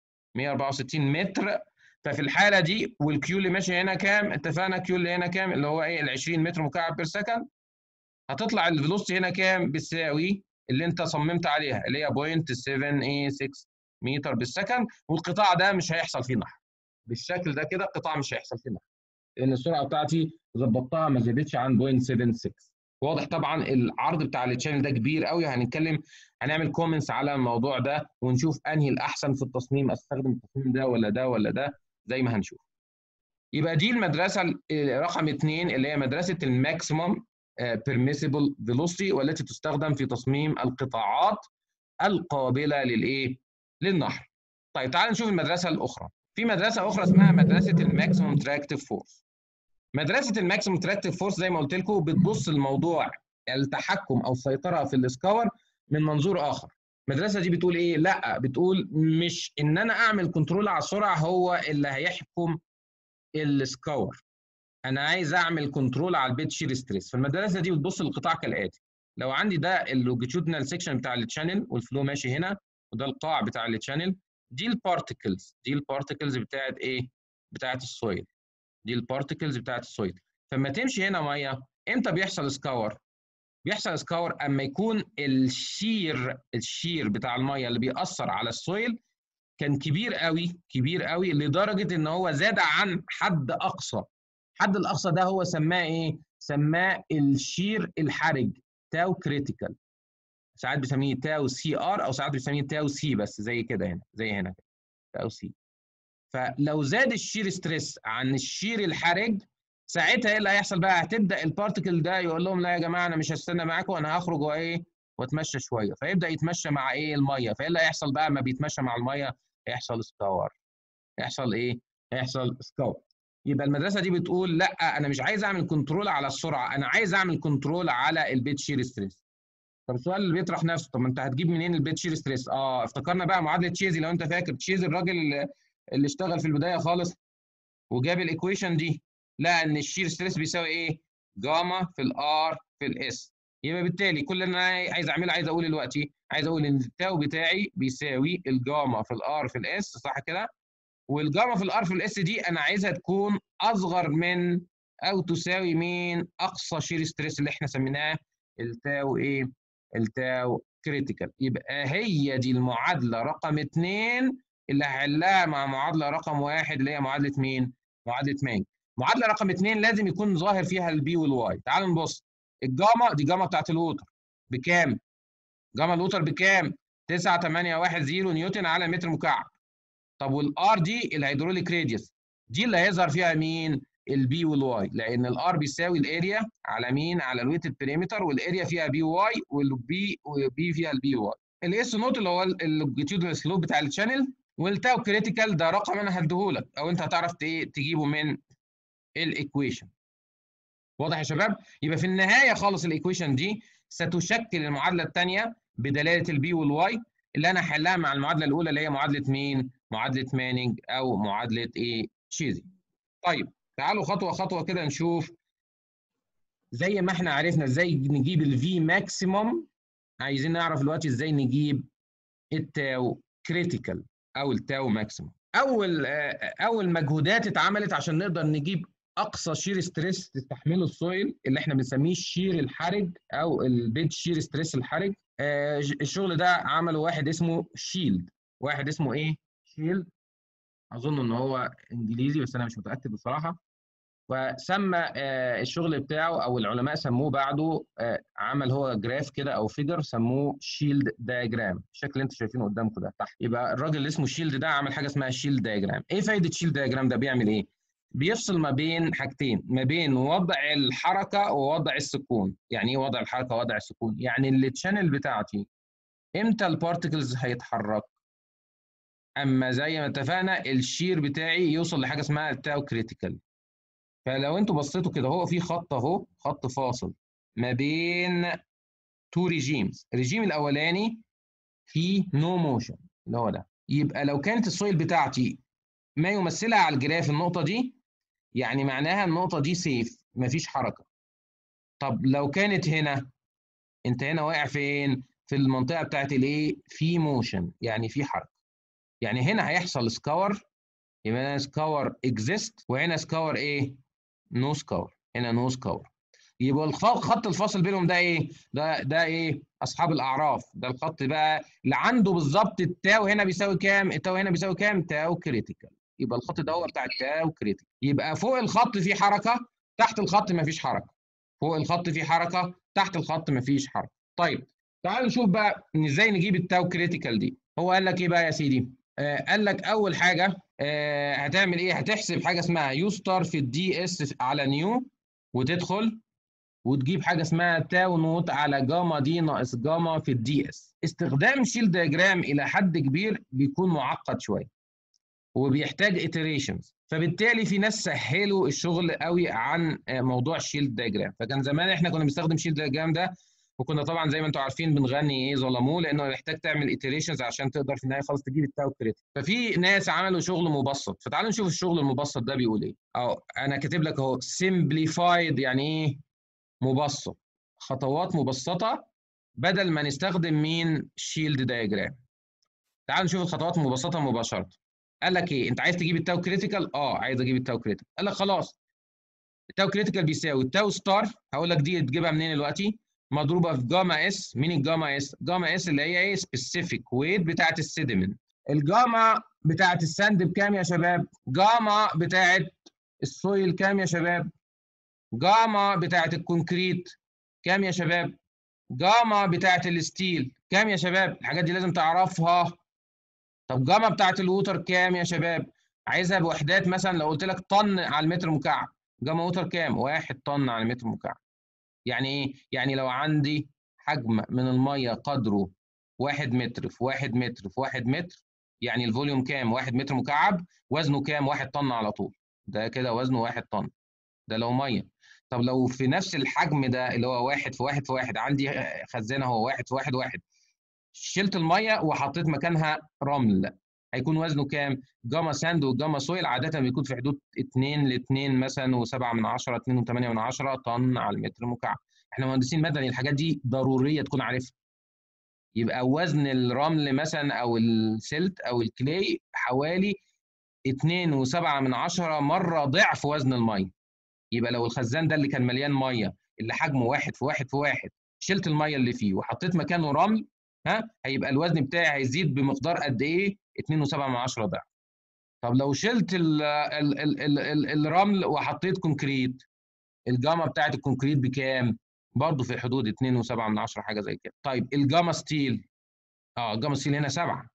164 متر ففي الحاله دي والكيو اللي ماشي هنا كام اتفقنا كيو اللي هنا كام اللي هو ايه ال 20 متر مكعب بير سكند هتطلع الفيلوسيتي هنا كام بتساوي اللي انت صممت عليها اللي هي 0.786 متر بالسكند والقطاع ده مش هيحصل فيه نحر بالشكل ده كده القطاع مش هيحصل فيه نحر لان السرعه بتاعتي ظبطتها ما زادتش عن 0.76 واضح طبعا العرض بتاع التشانل ده كبير قوي هنتكلم هنعمل كومنتس على الموضوع ده ونشوف انهي الاحسن في التصميم استخدم التصميم ده ولا ده ولا ده زي ما هنشوف يبقى دي المدرسه رقم اثنين اللي هي مدرسه الماكسيمم بيرميسيبل فيلوسيتي والتي تستخدم في تصميم القطاعات القابله للايه؟ للنحر. طيب تعال نشوف المدرسه الاخرى. في مدرسه اخرى اسمها مدرسه الماكسيمم تراكتيف فورس. مدرسه الماكسيمم تراكتيف فورس زي ما قلت لكم بتبص لموضوع التحكم او السيطره في السكور من منظور اخر. المدرسه دي بتقول ايه؟ لا بتقول مش ان انا اعمل كنترول على السرعه هو اللي هيحكم السكور. انا عايز اعمل كنترول على البيت شير ستريس فالمدرسه دي بتبص للقطاع كالاتي لو عندي ده اللونجيتيودنال سيكشن بتاع التشانل والفلو ماشي هنا وده القاع بتاع التشانل دي البارتكلز دي البارتكلز بتاعت ايه بتاعت السويل دي البارتكلز بتاعت السويل فلما تمشي هنا ميه امتى بيحصل سكاور بيحصل سكاور اما يكون الشير الشير بتاع الميه اللي بيأثر على السويل كان كبير قوي كبير قوي لدرجه ان هو زاد عن حد اقصى الحد الاقصى ده هو سماه ايه؟ سماه الشير الحرج تاو كريتيكال ساعات بيسميه تاو سي ار او ساعات بيسميه تاو سي بس زي كده هنا زي هنا كده تاو سي فلو زاد الشير ستريس عن الشير الحرج ساعتها ايه اللي هيحصل بقى هتبدا البارتكل ده يقول لهم لا يا جماعه انا مش هستنى معاكم انا هخرج وايه واتمشى شويه فيبدا يتمشى مع ايه الميه فايه اللي هيحصل بقى ما بيتمشى مع الميه هيحصل سكور هيحصل ايه هيحصل سكور يبقى المدرسه دي بتقول لا انا مش عايز اعمل كنترول على السرعه انا عايز اعمل كنترول على البيت شير ستريس طب السؤال اللي بيطرح نفسه طب ما انت هتجيب منين البيت شير ستريس اه افتكرنا بقى معادله تشيزي لو انت فاكر تشيزي الراجل اللي, اللي اشتغل في البدايه خالص وجاب الايكويشن دي لقى ان الشير ستريس بيساوي ايه جاما في الار في الاس يبقى بالتالي كل اللي انا عايز اعمله عايز اقول دلوقتي عايز اقول ان التاو بتاعي بيساوي الجاما في الار في الاس صح كده والجاما في الار في الاس دي انا عايزها تكون اصغر من او تساوي مين اقصى شير ستريس اللي احنا سميناه التاو ايه التاو كريتيكال يبقى هي دي المعادله رقم اثنين اللي هحلها مع معادله رقم واحد اللي هي معادله مين معادله مانج معادله رقم اثنين لازم يكون ظاهر فيها البي والواي تعال نبص الجاما دي جاما بتاعت الوتر بكام جاما الوتر بكام 9810 نيوتن على متر مكعب طب والار دي الهيدروليك راديوس دي اللي هيظهر فيها مين البي والواي لان الار بيساوي الاريا على مين على الويتد بريمتر والاريا فيها بي واي والبي والبي فيها البي واي الاس نوت اللي هو اللونجيتيودنال سلوب بتاع الشانل والتاو كريتيكال ده رقم انا هديهولك او انت هتعرف تجيبه من الايكويشن واضح يا شباب يبقى في النهايه خالص الايكويشن دي ستشكل المعادله الثانيه بدلاله البي والواي اللي انا هحلها مع المعادله الاولى اللي هي معادله مين معادله مانينج او معادله ايه تشيزي طيب تعالوا خطوه خطوه كده نشوف زي ما احنا عرفنا ازاي نجيب الفي ماكسيموم عايزين نعرف دلوقتي ازاي نجيب التاو كريتيكال او التاو ماكسيموم اول اول مجهودات اتعملت عشان نقدر نجيب اقصى شير ستريس تستحمله السويل اللي احنا بنسميه الشير الحرج او البيد شير ستريس الحرج آه الشغل ده عمله واحد اسمه شيلد واحد اسمه ايه شيلد اظن ان هو انجليزي بس انا مش متاكد بصراحه وسمى آه الشغل بتاعه او العلماء سموه بعده آه عمل هو جراف كده او فيجر سموه شيلد دايجرام الشكل اللي انتم شايفينه قدامكم ده تحت يبقى الراجل اللي اسمه شيلد ده عمل حاجه اسمها شيلد دايجرام ايه فايده شيلد دايجرام ده بيعمل ايه بيفصل ما بين حاجتين ما بين وضع الحركه ووضع السكون يعني ايه وضع الحركه ووضع السكون يعني التشانل بتاعتي امتى البارتكلز هيتحرك اما زي ما اتفقنا الشير بتاعي يوصل لحاجه اسمها التاو كريتيكال فلو انتوا بصيتوا كده هو في خط اهو خط فاصل ما بين تو ريجيمز الريجيم الاولاني فيه نو موشن اللي هو ده يبقى لو كانت السويل بتاعتي ما يمثلها على الجراف النقطه دي يعني معناها النقطه دي سيف مفيش حركه طب لو كانت هنا انت هنا واقع فين في المنطقه بتاعت الايه في موشن يعني في حركه يعني هنا هيحصل سكور يبقى هنا سكور اكزيست وهنا سكور ايه نو سكور هنا نو سكور يبقى الخط الفاصل بينهم ده ايه ده ده ايه اصحاب الاعراف ده الخط بقى اللي عنده بالظبط التاو هنا بيساوي كام التاو هنا بيساوي كام تاو كريتيكال يبقى الخط ده هو بتاع التاو كريتيكال يبقى فوق الخط في حركه تحت الخط مفيش حركه فوق الخط في حركه تحت الخط مفيش حركه طيب تعالوا نشوف بقى ازاي نجيب التاو كريتيكال دي هو قال لك ايه بقى يا سيدي آه قال لك اول حاجه آه هتعمل ايه هتحسب حاجه اسمها يو ستار في الدي اس على نيو وتدخل وتجيب حاجه اسمها تاو نوت على جاما دي ناقص جاما في الدي اس استخدام شيل دياجرام الى حد كبير بيكون معقد شويه وبيحتاج اتريشنز فبالتالي في ناس سهلوا الشغل قوي عن موضوع الشيل دياجرام فكان زمان احنا كنا بنستخدم شيل دياجرام ده وكنا طبعا زي ما انتم عارفين بنغني ايه ظلموه لانه محتاج تعمل اتريشنز عشان تقدر في النهايه خالص تجيب التاو كريتيك ففي ناس عملوا شغل مبسط فتعالوا نشوف الشغل المبسط ده بيقول ايه اهو انا كاتب لك اهو سمبليفايد يعني ايه مبسط خطوات مبسطه بدل ما نستخدم مين شيلد دايجرام تعالوا نشوف الخطوات المبسطه مباشره قال لك ايه انت عايز تجيب التاو كريتيكال اه عايز اجيب التاو كريتيكال قال لك خلاص التاو كريتيكال بيساوي التاو ستار هقول لك دي تجيبها منين دلوقتي مضروبه في جاما اس مين الجاما اس جاما اس اللي هي ايه سبيسيفيك ويت بتاعه السيدمنت الجاما بتاعه الساند بكام يا شباب جاما بتاعه السويل كام يا شباب جاما بتاعه الكونكريت كام يا شباب جاما بتاعت الستيل كام يا شباب الحاجات دي لازم تعرفها طب جاما بتاعت الووتر كام يا شباب عايزها بوحدات مثلا لو قلت لك طن على المتر مكعب جاما ووتر كام واحد طن على المتر مكعب يعني ايه يعني لو عندي حجم من الميه قدره واحد متر في واحد متر في واحد متر يعني الفوليوم كام واحد متر مكعب وزنه كام واحد طن على طول ده كده وزنه واحد طن ده لو ميه طب لو في نفس الحجم ده اللي هو واحد في واحد في واحد عندي خزانه هو واحد في واحد واحد شلت الميه وحطيت مكانها رمل هيكون وزنه كام؟ جاما ساند وجاما سويل عاده بيكون في حدود 2 ل 2 مثلا و7 من 10 2 و8 من 10 طن على المتر مكعب. احنا مهندسين مدني الحاجات دي ضروريه تكون عارفها. يبقى وزن الرمل مثلا او السلت او الكلي حوالي 2 و7 من 10 مره ضعف وزن الميه. يبقى لو الخزان ده اللي كان مليان ميه اللي حجمه واحد في واحد في واحد شلت الميه اللي فيه وحطيت مكانه رمل ها هيبقى الوزن بتاعي هيزيد بمقدار قد ايه 2.7 ضعف طب لو شلت ال ال ال ال ال الرمل وحطيت كونكريت الجاما بتاعت الكونكريت بكام برضه في حدود 2.7 حاجه زي كده طيب الجاما ستيل اه الجاما ستيل هنا 7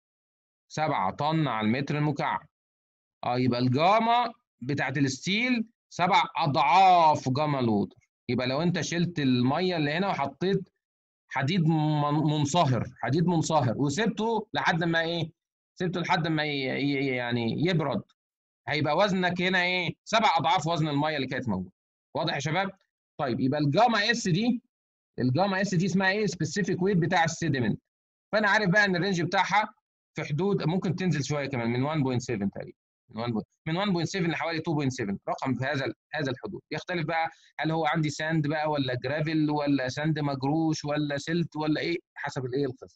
7 طن على المتر المكعب اه يبقى الجاما بتاعت الستيل سبع اضعاف جاما الووتر يبقى لو انت شلت الميه اللي هنا وحطيت حديد منصهر حديد منصهر وسبته لحد ما ايه سبته لحد ما يعني يبرد هيبقى وزنك هنا ايه سبع اضعاف وزن الميه اللي كانت موجوده واضح يا شباب طيب يبقى الجاما اس دي الجاما اس دي اسمها ايه سبيسيفيك ويت بتاع السيدمنت فانا عارف بقى ان الرينج بتاعها في حدود ممكن تنزل شويه كمان من 1.7 تقريبا من 1.7 لحوالي 2.7 رقم في هذا هذا الحدود يختلف بقى هل هو عندي ساند بقى ولا جرافيل ولا ساند مجروش ولا سلت ولا ايه حسب الايه القصه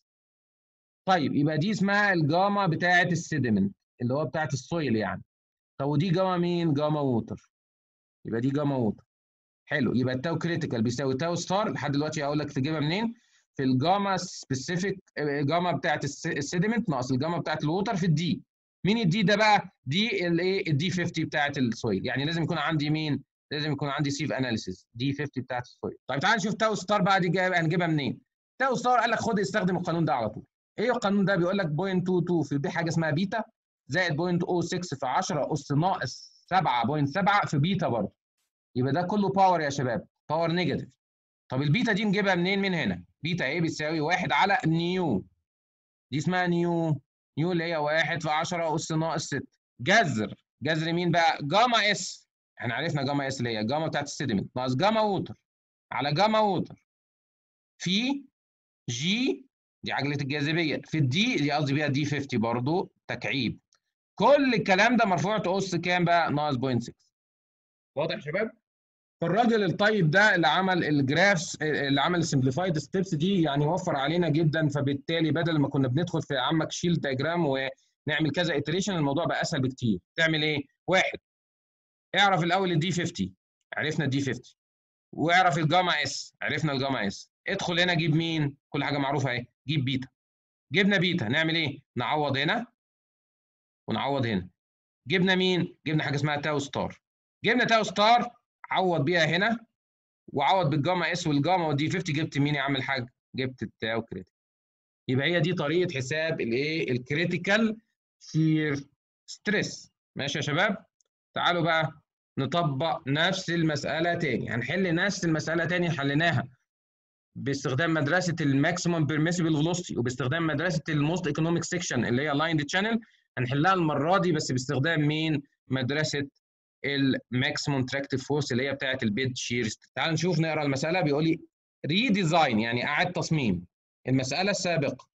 طيب يبقى دي اسمها الجاما بتاعه السيدمنت اللي هو بتاعه السويل يعني طب ودي جاما مين جاما ووتر يبقى دي جاما ووتر حلو يبقى التاو كريتيكال بيساوي تاو ستار لحد دلوقتي هقول لك تجيبها منين في الجاما سبيسيفيك جاما بتاعه السيدمنت ناقص الجاما بتاعه الووتر في الدي مين الدي ده بقى دي الايه الدي 50 بتاعت السويل يعني لازم يكون عندي مين لازم يكون عندي سيف اناليسيس دي 50 بتاعت السويل طيب تعال نشوف تاو ستار بقى دي جايبها هنجيبها منين تاو ستار قال لك خد استخدم القانون ده على طول ايه القانون ده بيقول لك 0.22 في دي حاجه اسمها بيتا زائد 0.06 في 10 اس ناقص 7.7 في بيتا برضه يبقى ده كله باور يا شباب باور نيجاتيف طب البيتا دي نجيبها منين من هنا بيتا ايه بتساوي 1 على نيو دي اسمها نيو نيو اللي هي 1 في 10 اس ناقص 6 جذر جذر مين بقى جاما اس احنا عرفنا جاما اس اللي هي جاما بتاعت السيدمنت ناقص جاما ووتر على جاما ووتر في جي دي عجله الجاذبيه في الدي دي قصدي بيها دي 50 برضو تكعيب كل الكلام ده مرفوع اس كام بقى ناقص 0.6 واضح يا شباب فالراجل الطيب ده اللي عمل الجرافس اللي عمل السمبليفايد ستيبس دي يعني وفر علينا جدا فبالتالي بدل ما كنا بندخل في عمك شيل دايجرام ونعمل كذا اتريشن الموضوع بقى اسهل بكتير تعمل ايه؟ واحد اعرف الاول الدي 50 عرفنا الدي 50 واعرف الجاما اس عرفنا الجاما اس ادخل هنا جيب مين؟ كل حاجه معروفه اهي جيب بيتا جبنا بيتا نعمل ايه؟ نعوض هنا ونعوض هنا جبنا مين؟ جبنا حاجه اسمها تاو ستار جبنا تاو ستار عوض بيها هنا وعوض بالجاما اس والجاما والدي 50 جبت مين يا عم الحاج؟ جبت التاو كريتيكال يبقى هي دي طريقه حساب الايه؟ الكريتيكال شير ستريس ماشي يا شباب؟ تعالوا بقى نطبق نفس المساله تاني هنحل نفس المساله تاني حليناها باستخدام مدرسه الماكسيمم بيرميسيبل فيلوسيتي وباستخدام مدرسه الموست ايكونوميك سيكشن اللي هي لايند تشانل هنحلها المره دي بس باستخدام مين؟ مدرسه الماكسيموم تراكتيف فورس اللي هي بتاعه البيد شير تعال نشوف نقرا المساله بيقول لي ريديزاين يعني اعاد تصميم المساله السابقه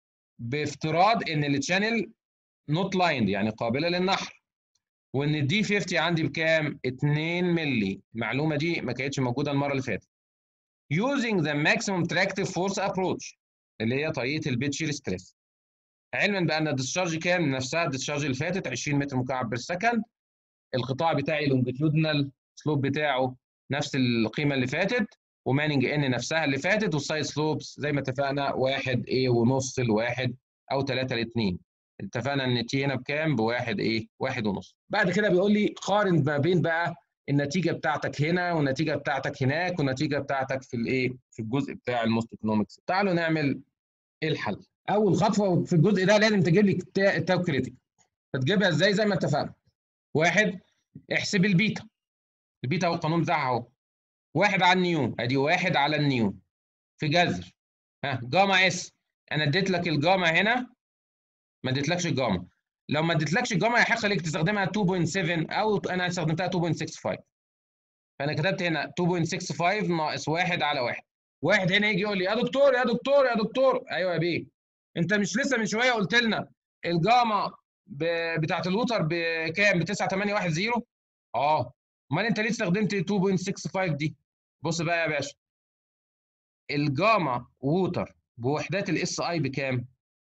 بافتراض ان التشانل نوت لايند يعني قابله للنحر وان الدي 50 عندي بكام 2 مللي المعلومه دي ما كانتش موجوده المره اللي فاتت using the maximum tractive force approach اللي هي طريقه البيد شير ستريس علما بان الديسشارج كام نفسها الديسشارج اللي فاتت 20 متر مكعب بير سكند القطاع بتاعي لونجيتيودنال سلوب بتاعه نفس القيمه اللي فاتت وماننج ان نفسها اللي فاتت والسايد سلوبس زي ما اتفقنا 1 ايه ونص لواحد او 3 ل 2 اتفقنا ان تي هنا بكام؟ بواحد ايه؟ واحد ونص. بعد كده بيقول لي قارن ما بين بقى النتيجه بتاعتك هنا والنتيجه بتاعتك هناك والنتيجه بتاعتك في الايه في الجزء بتاع الموست ايكونومكس تعالوا نعمل ايه الحل اول خطوه في الجزء ده لازم تجيب لي التاو كريتيك فتجيبها ازاي زي ما اتفقنا واحد احسب البيتا البيتا هو القانون بتاعها اهو واحد على النيو ادي واحد على النيو في جذر ها جاما اس انا اديت لك الجاما هنا ما اديتلكش الجاما لو ما اديتلكش الجاما يحق لك تستخدمها 2.7 او انا استخدمتها 2.65 فانا كتبت هنا 2.65 ناقص واحد على واحد واحد هنا يجي يقول لي يا دكتور يا دكتور يا دكتور ايوه يا بيه انت مش لسه من شويه قلت لنا الجاما ب... بتاعت الوتر بكام ب 9810 اه امال انت ليه استخدمت 2.65 دي بص بقى يا باشا الجاما ووتر بوحدات الاس اي بكام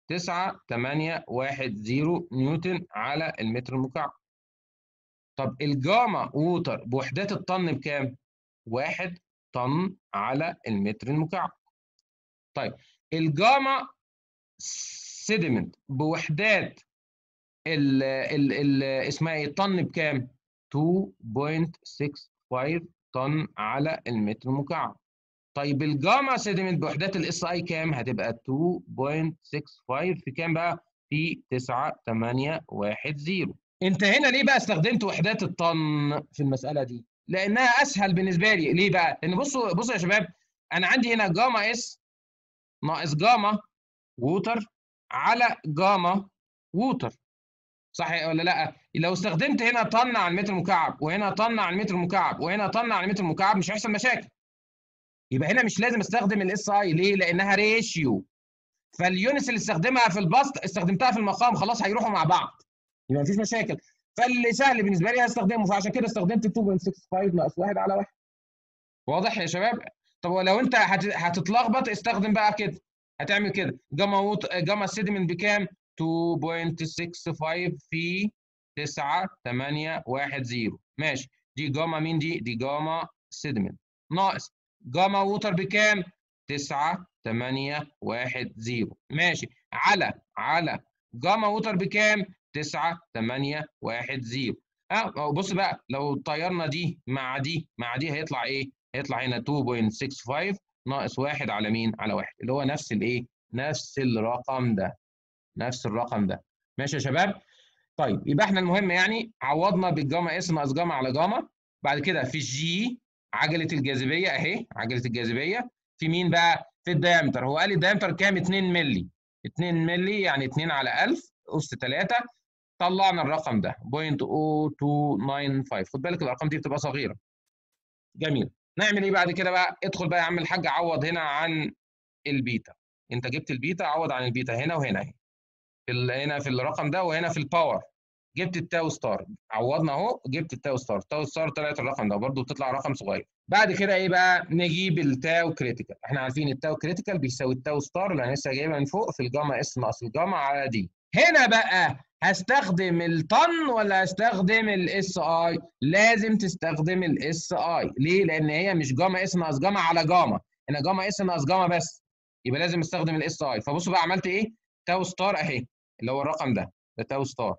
9810 نيوتن على المتر المكعب طب الجاما ووتر بوحدات الطن بكام 1 طن على المتر المكعب طيب الجاما سيدمنت بوحدات ال ال ال اسمها ايه الطن بكام 2.65 طن على المتر المكعب طيب الجاما سيدمنت بوحدات الاس اي كام هتبقى 2.65 في كام بقى في 9810 انت هنا ليه بقى استخدمت وحدات الطن في المساله دي لانها اسهل بالنسبه لي ليه بقى لان بصوا بصوا يا شباب انا عندي هنا جاما اس ناقص جاما ووتر على جاما ووتر صح ولا لا لو استخدمت هنا طن على المتر المكعب وهنا طن على المتر المكعب وهنا طن على المتر المكعب مش هيحصل مشاكل يبقى هنا مش لازم استخدم الاس اي ليه لانها ريشيو فاليونتس اللي استخدمها في البسط استخدمتها في المقام خلاص هيروحوا مع بعض يبقى مفيش مشاكل فاللي سهل بالنسبه لي هستخدمه فعشان كده استخدمت 2.65 ناقص 1 على 1 واضح يا شباب طب ولو انت هتتلخبط استخدم بقى كده هتعمل كده جاما ووت جاما سيدمنت بكام 2.65 في 9 8 1 0 ماشي دي جاما مين دي دي جاما سيدمنت ناقص جاما ووتر بكام 9 8 1 0 ماشي على على جاما ووتر بكام 9 8 1 0 اه بص بقى لو طيرنا دي مع دي مع دي هيطلع ايه هيطلع هنا 2.65 ناقص 1 على مين على 1 اللي هو نفس الايه نفس الرقم ده نفس الرقم ده ماشي يا شباب طيب يبقى احنا المهم يعني عوضنا بالجاما اس ناقص جاما على جاما بعد كده في الجي عجله الجاذبيه اهي عجله الجاذبيه في مين بقى في الدايمتر هو قال لي الدايمتر كام 2 مللي 2 مللي يعني 2 على 1000 اس 3 طلعنا الرقم ده 0.0295 خد بالك الارقام دي بتبقى صغيره جميل نعمل ايه بعد كده بقى ادخل بقى يا عم الحاج عوض هنا عن البيتا انت جبت البيتا عوض عن البيتا هنا وهنا اهي في هنا في الرقم ده وهنا في الباور جبت التاو ستار عوضنا اهو جبت التاو ستار التاو ستار طلعت الرقم ده برضه بتطلع رقم صغير بعد كده ايه بقى نجيب التاو كريتيكال احنا عارفين التاو كريتيكال بيساوي التاو ستار اللي انا لسه جايبها من فوق في الجاما اس ناقص الجاما على دي هنا بقى هستخدم الطن ولا هستخدم الاس اي لازم تستخدم الاس اي ليه لان هي مش جاما اس ناقص جاما على جاما هنا جاما اس ناقص جاما بس يبقى لازم استخدم الاس اي فبصوا بقى عملت ايه تاو ستار اهي اللي هو الرقم ده ده تاو ستار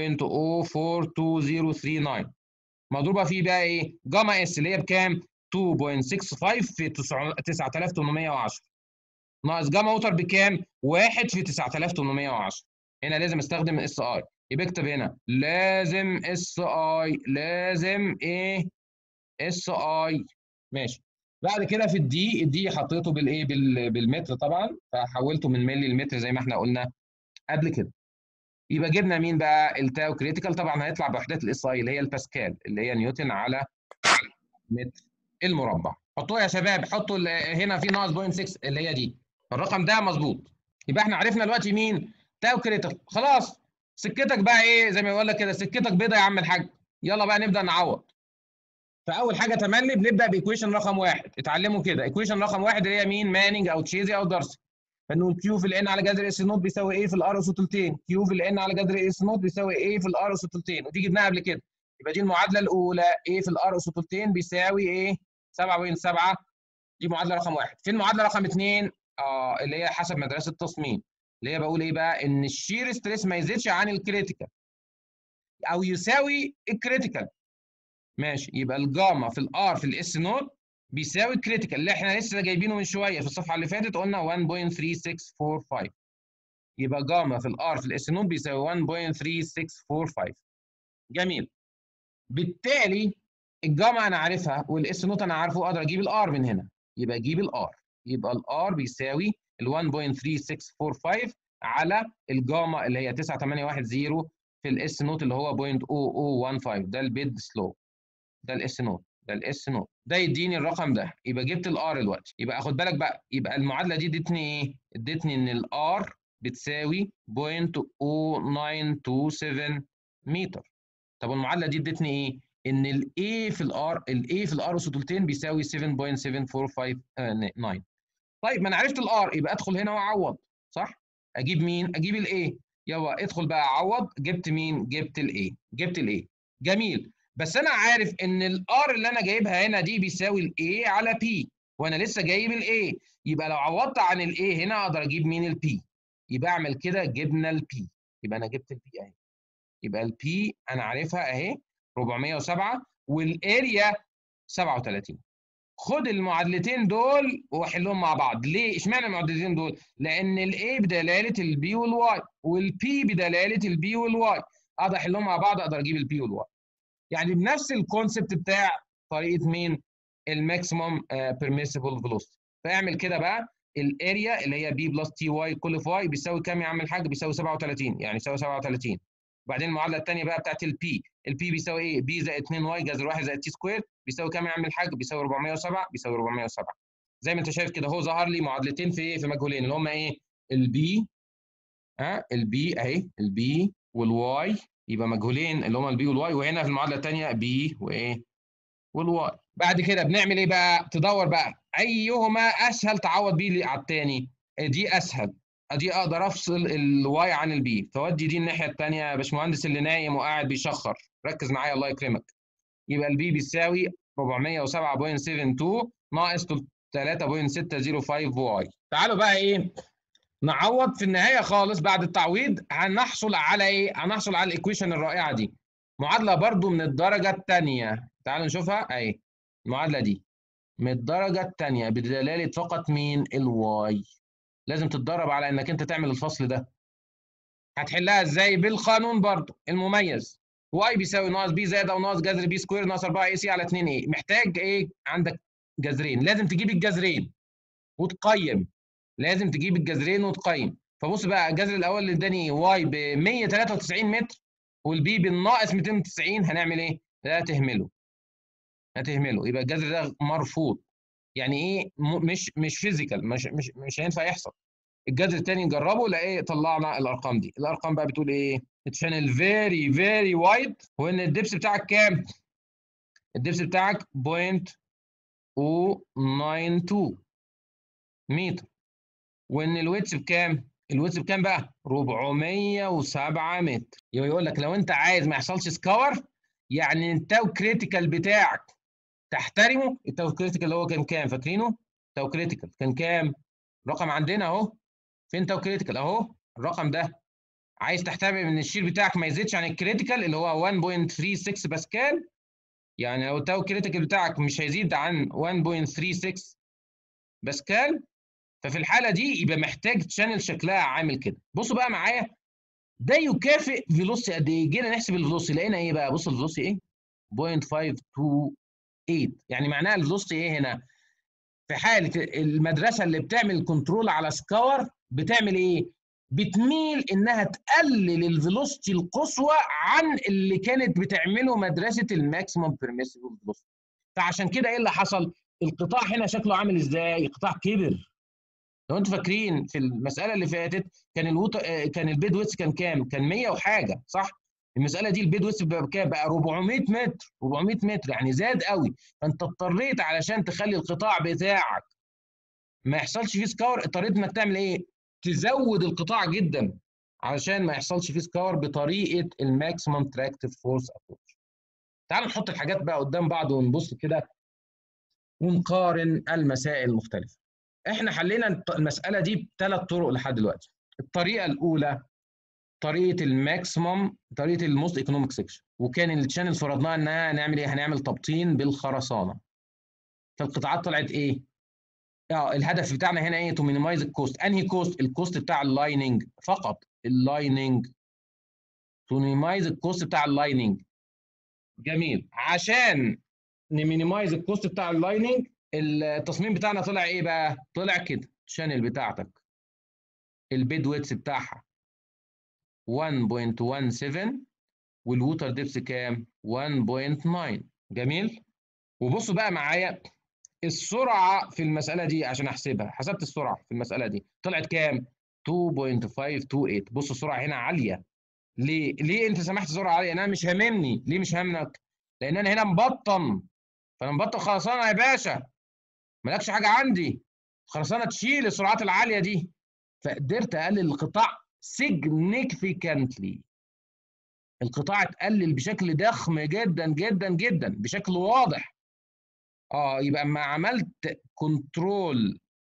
0.042039 مضروبه فيه بقى ايه جاما اس اللي هي بكام 2.65 في 9810 ناقص جاما ووتر بكام 1 في 9810 هنا لازم استخدم الاس اي يبقى اكتب هنا لازم اس اي لازم ايه اس اي ماشي بعد كده في الدي الدي حطيته بالايه بالمتر طبعا فحولته من ملي لمتر زي ما احنا قلنا قبل كده يبقى جبنا مين بقى التاو كريتيكال طبعا هيطلع بوحدات الاس اي اللي هي الباسكال اللي هي نيوتن على متر المربع حطوها يا شباب حطوا هنا في ناقص 0.6 اللي هي دي الرقم ده مظبوط يبقى احنا عرفنا دلوقتي مين تاو كريتيكال خلاص سكتك بقى ايه زي ما بقول لك كده سكتك بيضه يا عم الحاج يلا بقى نبدا نعوض فاول حاجه تملي بنبدا بايكويشن رقم واحد اتعلموا كده ايكويشن رقم واحد اللي هي مين مانينج او تشيزي او دارسي فنقول كيو في الان على جذر اس نوت بيساوي ايه في الار اس تلتين كيو في الان على جذر اس نوت بيساوي ايه في الار اس تلتين ودي جبناها قبل كده يبقى دي المعادله الاولى ايه في الار اس تلتين بيساوي ايه 7.7 دي معادله رقم واحد فين المعادله رقم اثنين اه اللي هي حسب مدرسه التصميم اللي هي بقول ايه بقى ان الشير ستريس ما يزيدش عن الكريتيكال او يساوي الكريتيكال ماشي يبقى الجاما في الار في الاس نوت بيساوي الكريتيكال اللي احنا لسه جايبينه من شويه في الصفحه اللي فاتت قلنا 1.3645 يبقى جاما في الار في الاس نوت بيساوي 1.3645 جميل بالتالي الجاما انا عارفها والاس نوت انا عارفه اقدر اجيب الار من هنا يبقى اجيب الار يبقى الار بيساوي ال 1.3645 على الجاما اللي هي 9810 في الاس نوت اللي هو 0.0015 ده البيد سلو ده الاس نوت ده الاس نوت ده يديني الرقم ده يبقى جبت الار دلوقتي يبقى خد بالك بقى يبقى المعادله دي ادتني ايه؟ ادتني ان الار بتساوي 0.0927 متر طب المعادله دي ادتني ايه؟ ان الاي في الار الاي في الار وسطولتين بيساوي 7.7459 طيب ما انا عرفت الار يبقى ادخل هنا واعوض صح؟ اجيب مين؟ اجيب الاي يلا ادخل بقى عوض جبت مين؟ جبت الاي جبت الاي جميل بس انا عارف ان الار اللي انا جايبها هنا دي بيساوي الاي على بي وانا لسه جايب الاي يبقى لو عوضت عن الاي هنا اقدر اجيب مين البي يبقى اعمل كده جبنا البي يبقى انا جبت البي اهي يبقى البي انا عارفها اهي 407 والاريا 37 خد المعادلتين دول وحلهم مع بعض ليه اشمعنى المعادلتين دول لان الاي بدلاله البي والواي والبي بدلاله البي والواي اقدر احلهم مع بعض اقدر اجيب البي والواي يعني بنفس الكونسبت بتاع طريقه مين الماكسيموم بيرميسيبل فيلوسيتي فاعمل كده بقى الاريا اللي هي بي بلس تي واي كل في واي بيساوي كام يا عم الحاج بيساوي 37 يعني يساوي 37 وبعدين المعادله الثانيه بقى بتاعت البي البي بيساوي ايه بي زائد 2 واي جذر 1 زائد تي سكوير بيساوي كام يا عم الحاج بيساوي 407 بيساوي 407 زي ما انت شايف كده هو ظهر لي معادلتين في في مجهولين اللي هم ايه البي ها البي اهي البي والواي يبقى مجهولين اللي هم البي والواي وهنا في المعادله الثانيه بي وايه والواي بعد كده بنعمل ايه بقى تدور بقى ايهما اسهل تعوض بيه على الثاني دي اسهل دي اقدر افصل الواي عن البي فودي دي الناحيه الثانيه يا باشمهندس اللي نايم وقاعد بيشخر ركز معايا الله يكرمك يبقى البي بيساوي 407.72 ناقص 3.605 واي تعالوا بقى ايه نعوض في النهايه خالص بعد التعويض هنحصل على ايه هنحصل على الايكويشن الرائعه دي معادله برضو من الدرجه الثانيه تعالوا نشوفها اهي المعادله دي من الدرجه الثانيه بدلاله فقط مين الواي لازم تتدرب على انك انت تعمل الفصل ده هتحلها ازاي بالقانون برضو المميز واي بيساوي ناقص بي زائد او ناقص جذر بي سكوير ناقص 4 اي سي على 2 ايه محتاج ايه عندك جذرين لازم تجيب الجذرين وتقيم لازم تجيب الجذرين وتقيم فبص بقى الجذر الاول اللي اداني واي ب 193 متر والبي بالناقص 290 هنعمل ايه؟ لا تهمله هتهمله يبقى الجذر ده مرفوض يعني ايه مش مش فيزيكال مش مش مش هينفع يحصل الجذر الثاني نجربه لا ايه طلعنا الارقام دي الارقام بقى بتقول ايه الشانل فيري فيري وايد وان الدبس بتاعك كام الدبس بتاعك 0.092 متر وان الويتس بكام الويتس بكام بقى 407 متر يبقى يقول لك لو انت عايز ما يحصلش سكور يعني التاو كريتيكال بتاعك تحترمه التاو كريتيكال اللي هو كان كام فاكرينه تاو كريتيكال كان كام رقم عندنا اهو فين تاو كريتيكال اهو الرقم ده عايز تحترم ان الشير بتاعك ما يزيدش عن الكريتيكال اللي هو 1.36 باسكال يعني لو التاو كريتيكال بتاعك مش هيزيد عن 1.36 باسكال ففي الحاله دي يبقى محتاج تشانل شكلها عامل كده بصوا بقى معايا ده يكافئ فيلوسي قد ايه جينا نحسب الفيلوسي لقينا ايه بقى بص الفيلوسي ايه 0.528 يعني معناها الفيلوسي ايه هنا في حاله المدرسه اللي بتعمل كنترول على سكور بتعمل ايه بتميل انها تقلل الفيلوسيتي القصوى عن اللي كانت بتعمله مدرسه الماكسيمم بيرميسيبل فيلوسيتي فعشان كده ايه اللي حصل القطاع هنا شكله عامل ازاي القطاع كبر لو انتوا فاكرين في المساله اللي فاتت كان الوت... كان البيد ويتس كان كام؟ كان 100 وحاجه صح؟ المساله دي البيد ويتس بقى بكام؟ بقى 400 متر 400 متر يعني زاد قوي فانت اضطريت علشان تخلي القطاع بتاعك ما يحصلش فيه سكور اضطريت انك تعمل ايه؟ تزود القطاع جدا علشان ما يحصلش فيه سكور بطريقه الماكسيمم تراكتيف فورس ابروتش. تعالوا نحط الحاجات بقى قدام بعض ونبص كده ونقارن المسائل المختلفه. احنا حلينا المساله دي بثلاث طرق لحد دلوقتي الطريقه الاولى طريقه الماكسيمم طريقه الموست ايكونوميك سيكشن وكان الشانل فرضناها انها هنعمل ايه هنعمل تبطين بالخرسانه فالقطاعات طلعت ايه اه الهدف بتاعنا هنا ايه تو مينيمايز الكوست انهي كوست الكوست بتاع اللايننج فقط اللايننج تو مينيمايز الكوست بتاع اللايننج جميل عشان نمينيمايز الكوست بتاع اللايننج التصميم بتاعنا طلع ايه بقى طلع كده الشانل بتاعتك البيد ويتس بتاعها 1.17 والووتر ديبس كام 1.9 جميل وبصوا بقى معايا السرعه في المساله دي عشان احسبها حسبت السرعه في المساله دي طلعت كام 2.528 بص السرعه هنا عاليه ليه ليه انت سمحت سرعه عاليه انا مش هاممني ليه مش هامنك لان انا هنا مبطن فانا مبطن خرسانه يا باشا مالكش حاجه عندي خرسانه تشيل السرعات العاليه دي فقدرت اقلل القطاع significantly القطاع اتقلل بشكل ضخم جدا جدا جدا بشكل واضح اه يبقى اما عملت كنترول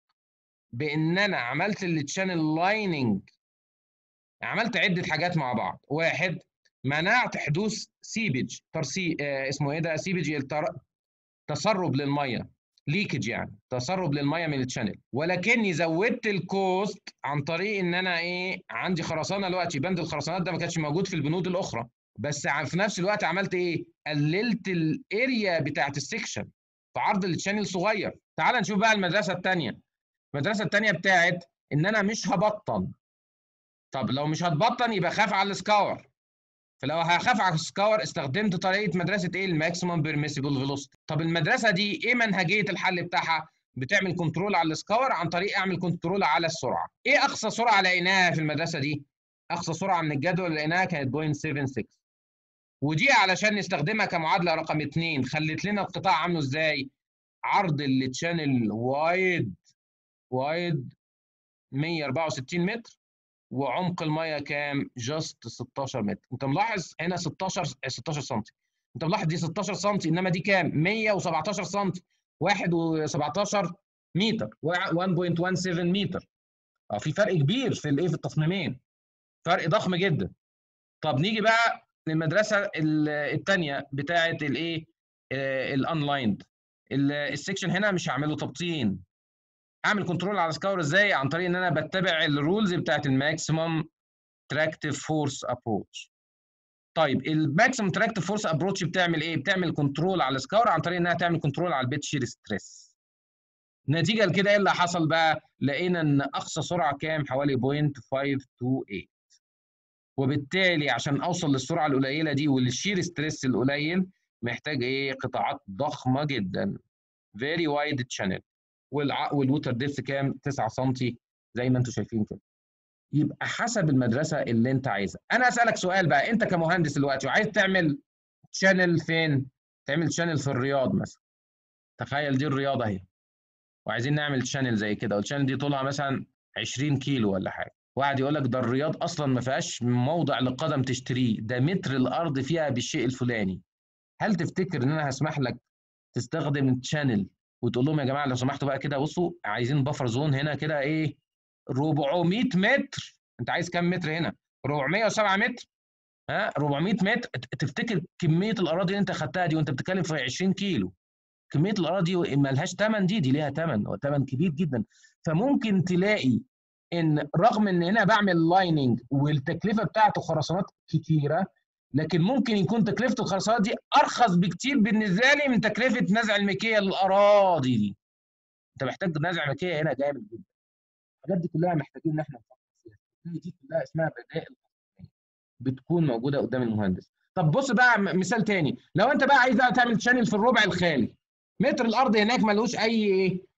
بان انا عملت التشانل لايننج عملت عده حاجات مع بعض واحد منعت حدوث سيبج ترسي آه اسمه ايه ده سيبج التر... تسرب للميه ليكج يعني تسرب للميه من الشانل ولكني زودت الكوست عن طريق ان انا ايه عندي خرسانه دلوقتي بند الخرسانات ده ما كانش موجود في البنود الاخرى بس في نفس الوقت عملت ايه قللت الاريا بتاعت السكشن في عرض الشانل صغير تعال نشوف بقى المدرسه الثانيه المدرسه الثانيه بتاعت ان انا مش هبطن طب لو مش هتبطن يبقى خاف على السكاور فلو هخاف على السكاور استخدمت طريقه مدرسه ايه الماكسيمم بيرميسيبل فيلوسيتي طب المدرسه دي ايه منهجيه الحل بتاعها بتعمل كنترول على السكاور عن طريق اعمل كنترول على السرعه ايه اقصى سرعه لقيناها في المدرسه دي اقصى سرعه من الجدول اللي لقيناها كانت 0.76 ودي علشان نستخدمها كمعادله رقم 2 خلت لنا القطاع عامله ازاي عرض التشانل وايد وايد 164 متر وعمق الميه كام؟ جاست 16 متر، انت ملاحظ هنا 16 16 سم، انت ملاحظ دي 16 سم انما دي كام؟ 117 سم 1.17 متر 1.17 متر اه في فرق كبير في الايه في التصميمين فرق ضخم جدا طب نيجي بقى للمدرسه الثانيه بتاعه الايه الانلايند السكشن هنا مش هعمله تبطين اعمل كنترول على سكاور ازاي عن طريق ان انا بتبع الرولز بتاعت الماكسيمم تراكتيف فورس ابروتش طيب الماكسيمم تراكتيف فورس ابروتش بتعمل ايه بتعمل كنترول على السكاور عن طريق انها تعمل كنترول على البيت شير ستريس نتيجه لكده ايه اللي حصل بقى لقينا ان اقصى سرعه كام حوالي 0.528 وبالتالي عشان اوصل للسرعه القليله دي وللشير ستريس القليل محتاج ايه قطاعات ضخمه جدا فيري وايد تشانل والووتر ديبس كام 9 سم زي ما انتم شايفين كده يبقى حسب المدرسه اللي انت عايزها انا اسالك سؤال بقى انت كمهندس دلوقتي وعايز تعمل شانل فين تعمل شانل في الرياض مثلا تخيل دي الرياض اهي وعايزين نعمل شانل زي كده والشانل دي طولها مثلا 20 كيلو ولا حاجه واحد يقول لك ده الرياض اصلا ما فيهاش موضع لقدم تشتريه ده متر الارض فيها بالشيء الفلاني هل تفتكر ان انا هسمح لك تستخدم تشانل وتقول لهم يا جماعه لو سمحتوا بقى كده بصوا عايزين بفر زون هنا كده ايه 400 متر انت عايز كام متر هنا 407 متر ها 400 متر تفتكر كميه الاراضي اللي انت خدتها دي وانت بتتكلم في 20 كيلو كميه الاراضي ما لهاش ثمن دي دي ليها ثمن وثمن كبير جدا فممكن تلاقي ان رغم ان هنا بعمل لايننج والتكلفه بتاعته خرسانات كتيره لكن ممكن يكون تكلفه الخرسانات دي ارخص بكتير بالنسبه لي من تكلفه نزع المكيه للاراضي دي انت محتاج نزع مكيه هنا جامد جدا الحاجات دي كلها محتاجين ان احنا نفكر فيها دي كلها اسمها بدائل بتكون موجوده قدام المهندس طب بص بقى مثال تاني لو انت بقى عايز بقى تعمل شانل في الربع الخالي متر الارض هناك ملوش اي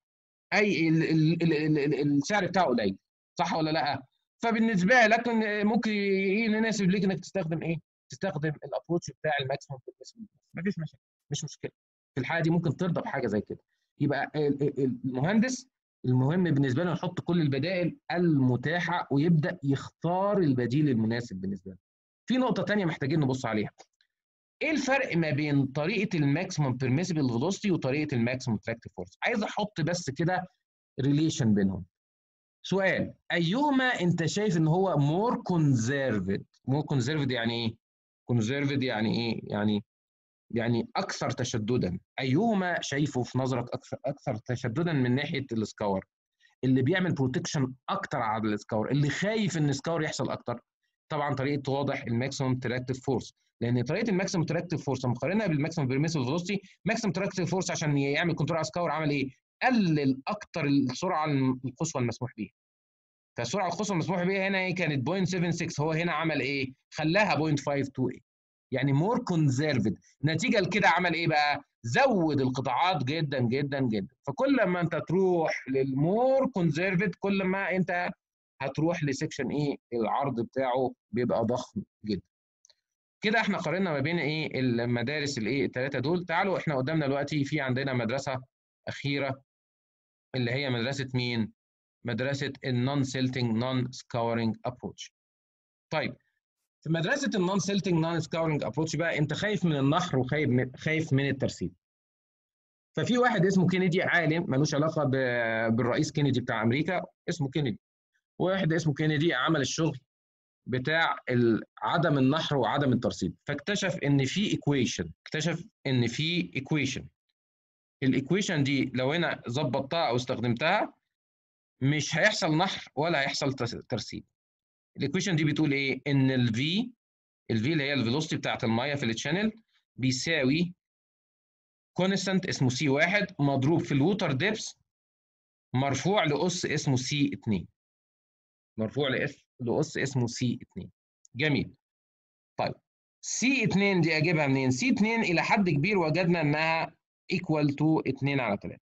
اي ال ال ال ال السعر بتاعه قليل صح ولا لا فبالنسبه لك ممكن يناسب ليك انك تستخدم ايه تستخدم الابروتش بتاع الماكسيموم مفيش مشاكل مش مشكله في الحاله دي ممكن ترضى بحاجه زي كده يبقى المهندس المهم بالنسبه له يحط كل البدائل المتاحه ويبدا يختار البديل المناسب بالنسبه له في نقطه ثانيه محتاجين نبص عليها ايه الفرق ما بين طريقه الماكسيمم بيرميسيبل فيلوسيتي وطريقه الماكسيمم تراكتيف فورس عايز احط بس كده ريليشن بينهم سؤال ايهما انت شايف ان هو مور كونزرفد مور كونزرفد يعني ايه كونزرفد يعني ايه يعني يعني اكثر تشددا ايهما شايفه في نظرك اكثر اكثر تشددا من ناحيه السكور اللي بيعمل بروتكشن اكتر على السكور اللي خايف ان السكور يحصل اكتر طبعا طريقه واضح الماكسيمم تراكتيف فورس لان طريقه الماكسيمم تراكتيف فورس مقارنه بالماكسيمم بيرميسيف فيلوسيتي ماكسيمم تراكتيف فورس عشان يعمل كنترول على السكور عمل ايه قلل اكتر السرعه القصوى المسموح بيها فالسرعه القصوى المسموح بيها هنا ايه كانت 0.76 هو هنا عمل ايه خلاها 0.528 يعني مور كونزرفد نتيجه لكده عمل ايه بقى زود القطاعات جدا جدا جدا فكل ما انت تروح للمور كونزرفد كل ما انت هتروح لسكشن ايه العرض بتاعه بيبقى ضخم جدا كده احنا قارنا ما بين ايه المدارس الايه الثلاثه دول تعالوا احنا قدامنا دلوقتي في عندنا مدرسه اخيره اللي هي مدرسه مين مدرسه النون سيلتنج نون سكاورنج ابروتش طيب في مدرسه النون سيلتنج نون سكاورنج ابروتش بقى انت خايف من النحر وخايف من خايف من الترسيب ففي واحد اسمه كينيدي عالم ملوش علاقه بالرئيس كينيدي بتاع امريكا اسمه كينيدي واحد اسمه كينيدي عمل الشغل بتاع عدم النحر وعدم الترسيب فاكتشف ان في ايكويشن اكتشف ان في ايكويشن الايكويشن دي لو انا ظبطتها او استخدمتها مش هيحصل نحر ولا هيحصل ترسيب الايكويشن دي بتقول ايه ان الفي الفي اللي هي الفيلوسيتي بتاعت الميه في التشانل بيساوي كونستانت اسمه سي واحد مضروب في الووتر ديبس مرفوع لاس اسمه سي 2 مرفوع لاس لاس اسمه سي 2 جميل طيب سي 2 دي اجيبها منين سي 2 الى حد كبير وجدنا انها ايكوال تو 2 على 3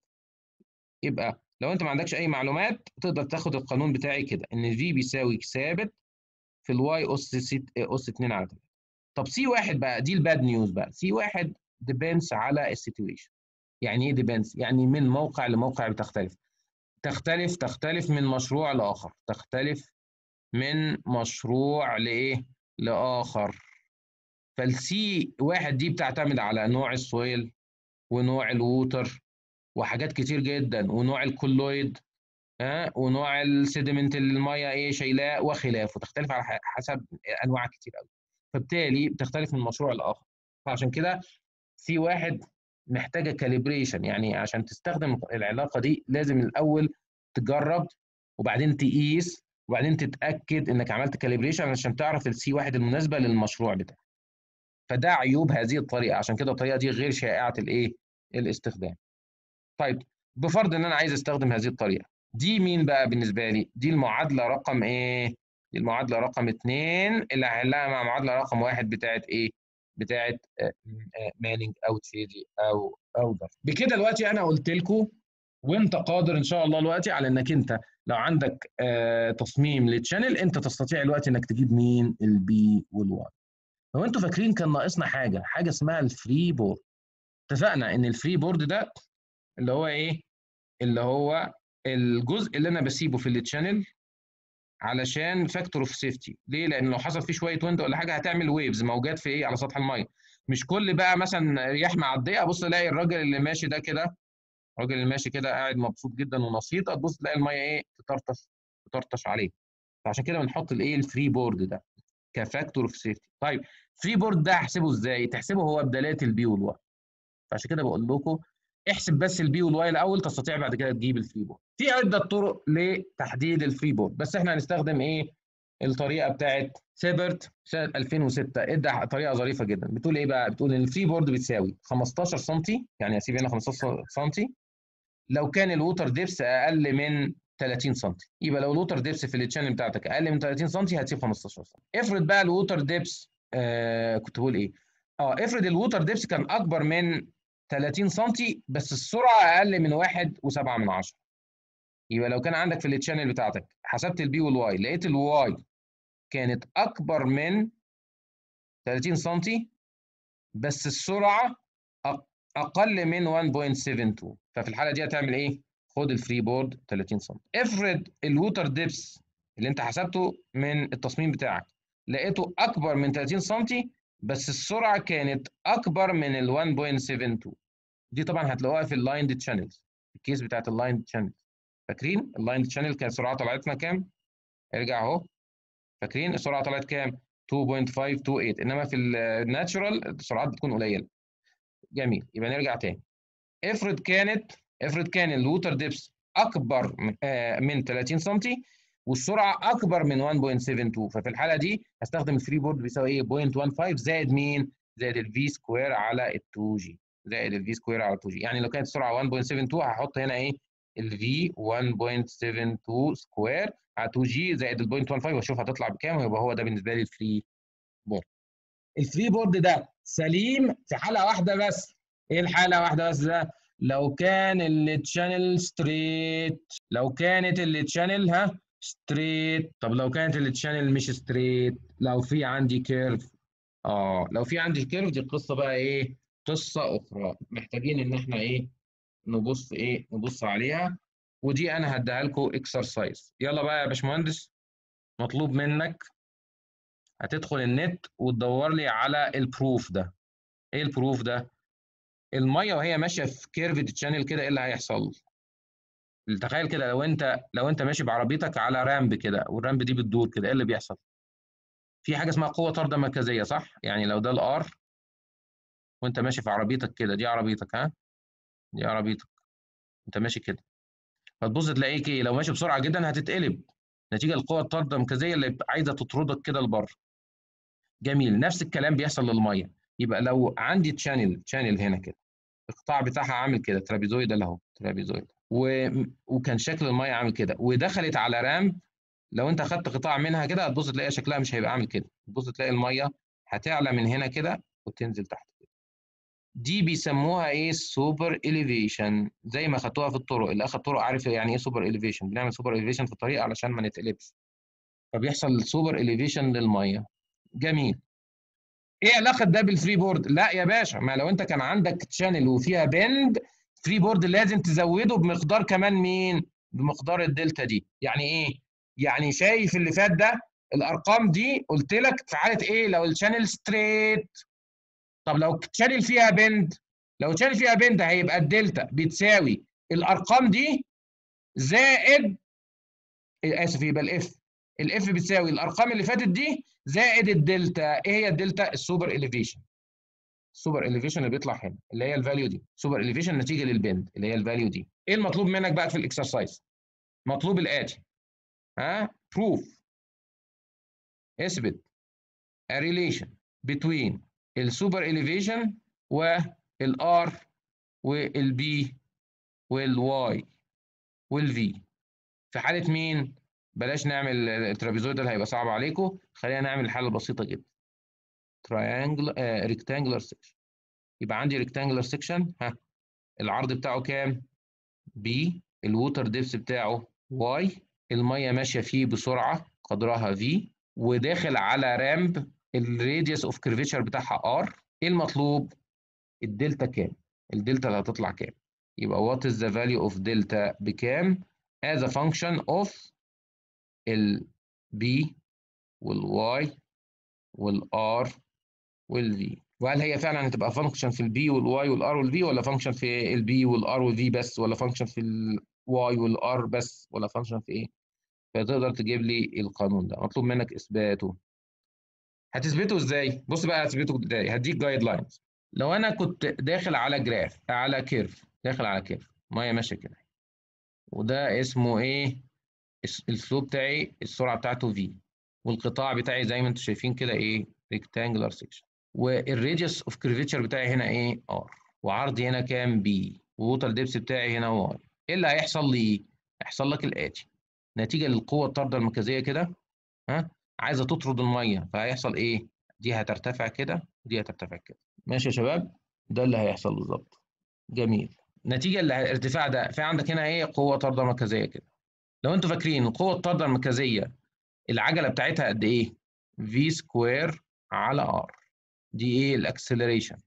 يبقى لو انت ما عندكش اي معلومات تقدر تاخد القانون بتاعي كده ان في بيساوي ثابت في الواي اس سي اس 2 على 3 طب سي واحد بقى دي الباد نيوز بقى سي واحد ديبينس على السيتويشن يعني ايه ديبينس يعني من موقع لموقع بتختلف تختلف تختلف من مشروع لاخر تختلف من مشروع لايه لاخر فالسي واحد دي بتعتمد على نوع السويل ونوع الووتر وحاجات كتير جدا ونوع الكولويد ها ونوع السيدمنت اللي الميه ايه شايلاه وخلافه تختلف على حسب انواع كتير قوي فبالتالي بتختلف من مشروع لاخر فعشان كده سي واحد محتاجه كاليبريشن يعني عشان تستخدم العلاقه دي لازم الاول تجرب وبعدين تقيس وبعدين تتاكد انك عملت كاليبريشن عشان تعرف السي واحد المناسبه للمشروع بتاعك فده عيوب هذه الطريقه عشان كده الطريقه دي غير شائعه الايه الاستخدام طيب بفرض ان انا عايز استخدم هذه الطريقه دي مين بقى بالنسبه لي دي المعادله رقم ايه دي المعادله رقم اثنين اللي هحلها مع معادله رقم واحد بتاعت ايه بتاعت مانينج او تشيزي او او ده بكده دلوقتي انا قلت لكم وانت قادر ان شاء الله دلوقتي على انك انت لو عندك آه تصميم للتشانل انت تستطيع دلوقتي انك تجيب مين البي والواي لو انتوا فاكرين كان ناقصنا حاجه حاجه اسمها الفري بورد اتفقنا ان الفري بورد ده اللي هو ايه اللي هو الجزء اللي انا بسيبه في التشانل علشان فاكتور اوف سيفتي ليه لان لو حصل فيه شويه ويند ولا حاجه هتعمل ويفز موجات في ايه على سطح الميه مش كل بقى مثلا رياح معديه ابص الاقي الراجل اللي ماشي ده كده الراجل اللي ماشي كده قاعد مبسوط جدا ونشيط تبص تلاقي الميه ايه تطرطش تطرطش عليه فعشان كده بنحط الايه الفري بورد ده كفاكتور اوف سيفتي طيب فري بورد ده احسبه ازاي تحسبه هو بدلات البي والواي فعشان كده بقول لكم احسب بس البي والواي الاول تستطيع بعد كده تجيب الفري بورد في عده طرق لتحديد الفري بورد بس احنا هنستخدم ايه الطريقه بتاعت سيبرت سنه 2006 ادى طريقه ظريفه جدا بتقول ايه بقى بتقول ان الفري بورد بتساوي 15 سم يعني اسيب هنا 15 سم لو كان الووتر ديبس اقل من 30 سم يبقى لو الووتر ديبس في التشانل بتاعتك اقل من 30 سم هتسيب 15 سم افرض بقى الووتر ديبس آه كنت بقول ايه اه افرض الووتر ديبس كان اكبر من 30 سم بس السرعه اقل من 1.7 من 10 يبقى لو كان عندك في التشانل بتاعتك حسبت البي والواي لقيت الواي كانت اكبر من 30 سم بس السرعه اقل من 1.72 ففي الحاله دي هتعمل ايه خد الفري بورد 30 سم افرض الووتر ديبس اللي انت حسبته من التصميم بتاعك لقيته اكبر من 30 سم بس السرعه كانت اكبر من ال 1.72 دي طبعا هتلاقوها في اللايند تشانلز الكيس بتاعت اللايند تشانلز فاكرين اللاين تشانل كان سرعه طلعتنا كام ارجع اهو فاكرين السرعه طلعت كام 2.528 انما في الناتشورال السرعات بتكون قليله جميل يبقى نرجع تاني افرض كانت افرض كان الووتر ديبس اكبر من 30 سم والسرعه اكبر من 1.72 ففي الحاله دي هستخدم الفري بورد بيساوي ايه 0.15 زائد مين زائد الفي سكوير على ال 2 جي زائد الفي سكوير على 2 جي يعني لو كانت السرعه 1.72 هحط هنا ايه الفي 1.72 سكوير على 2 جي زائد ال 0.15 واشوف هتطلع بكام ويبقى هو ده بالنسبه لي الفري بورد الفري بورد ده سليم في حاله واحده بس ايه الحاله واحده بس ده لو كان التشانل ستريت لو كانت التشانل ها ستريت طب لو كانت التشانل مش ستريت لو في عندي كيرف اه لو في عندي كيرف دي قصه بقى ايه قصه اخرى محتاجين ان احنا ايه نبص ايه نبص عليها ودي انا هديها لكم اكسرسايز يلا بقى يا باشمهندس مطلوب منك هتدخل النت وتدور لي على البروف ده ايه البروف ده الميه وهي ماشيه في كيرفد تشانل كده ايه اللي هيحصل تخيل كده لو انت لو انت ماشي بعربيتك على رامب كده والرامب دي بتدور كده ايه اللي بيحصل في حاجه اسمها قوه طارده مركزيه صح يعني لو ده الار وانت ماشي في عربيتك كده دي عربيتك ها دي عربيتك انت ماشي كده فتبص تلاقيك ايه لو ماشي بسرعه جدا هتتقلب نتيجه القوه الطارده المركزيه اللي عايزه تطردك كده لبره جميل نفس الكلام بيحصل للميه يبقى لو عندي تشانل تشانل هنا كده القطاع بتاعها عامل كده ترابيزويد اهو ترابيزويد و... وكان شكل الميه عامل كده ودخلت على رام لو انت خدت قطاع منها كده هتبص تلاقي شكلها مش هيبقى عامل كده تبص تلاقي الميه هتعلى من هنا كده وتنزل تحت كده دي بيسموها ايه سوبر اليفيشن زي ما خدتوها في الطرق اللي اخد طرق عارف يعني ايه سوبر اليفيشن بنعمل سوبر اليفيشن في الطريق علشان ما نتقلبش فبيحصل سوبر اليفيشن للميه جميل ايه علاقه ده بالفري بورد لا يا باشا ما لو انت كان عندك تشانل وفيها بند فري بورد لازم تزوده بمقدار كمان مين بمقدار الدلتا دي يعني ايه يعني شايف اللي فات ده الارقام دي قلت لك في حاله ايه لو الشانل ستريت طب لو الشانل فيها بند لو الشانل فيها بند هيبقى الدلتا بتساوي الارقام دي زائد اسف يبقى الاف الاف بتساوي الارقام اللي فاتت دي زائد الدلتا ايه هي الدلتا السوبر اليفيشن السوبر اليفيشن اللي بيطلع هنا اللي هي الفاليو دي سوبر اليفيشن نتيجه للبند اللي هي الفاليو دي ايه المطلوب منك بقى في الاكسرسايز مطلوب الاتي ها بروف اثبت a relation between السوبر اليفيشن والار والبي والواي والفي في حاله مين بلاش نعمل الترابيزويدال هيبقى صعب عليكم خلينا نعمل الحاله البسيطه جدا تراينجل ريكتانجلر سيكشن يبقى عندي ريكتانجلر سيكشن ها العرض بتاعه كام بي الووتر ديبس بتاعه واي الميه ماشيه فيه بسرعه قدرها في وداخل على رامب الراديوس اوف كيرفيتشر بتاعها ار ايه المطلوب الدلتا كام الدلتا اللي هتطلع كام يبقى what is the value of delta بكام as a function of ال B وال Y وال R وال V وهل هي فعلا هتبقى فانكشن في البي والواي والار والفي ولا فانكشن في البي والار والفي بس ولا فانكشن في الواي والار بس ولا فانكشن في ايه فتقدر تجيب لي القانون ده مطلوب منك اثباته هتثبته ازاي بص بقى هتثبته ازاي هديك جايد لاينز لو انا كنت داخل على جراف على كيرف داخل على كيرف ميه ماشيه كده وده اسمه ايه السلوب بتاعي السرعه بتاعته في والقطاع بتاعي زي ما انتم شايفين كده ايه ريكتانجلر سيكشن والراديوس اوف كيرفيتشر بتاعي هنا ايه ار وعرضي هنا كام بي ووتر ديبس بتاعي هنا واي ايه اللي هيحصل لي هيحصل لك الاتي نتيجه للقوه الطارده المركزيه كده ها عايزه تطرد الميه فهيحصل ايه دي هترتفع كده ودي هترتفع كده ماشي يا شباب ده اللي هيحصل بالظبط جميل نتيجه للارتفاع ده في عندك هنا ايه قوه طارده مركزيه كده لو انتوا فاكرين القوه الطارده المركزيه العجله بتاعتها قد ايه في سكوير على ار دي ايه الاكسلريشن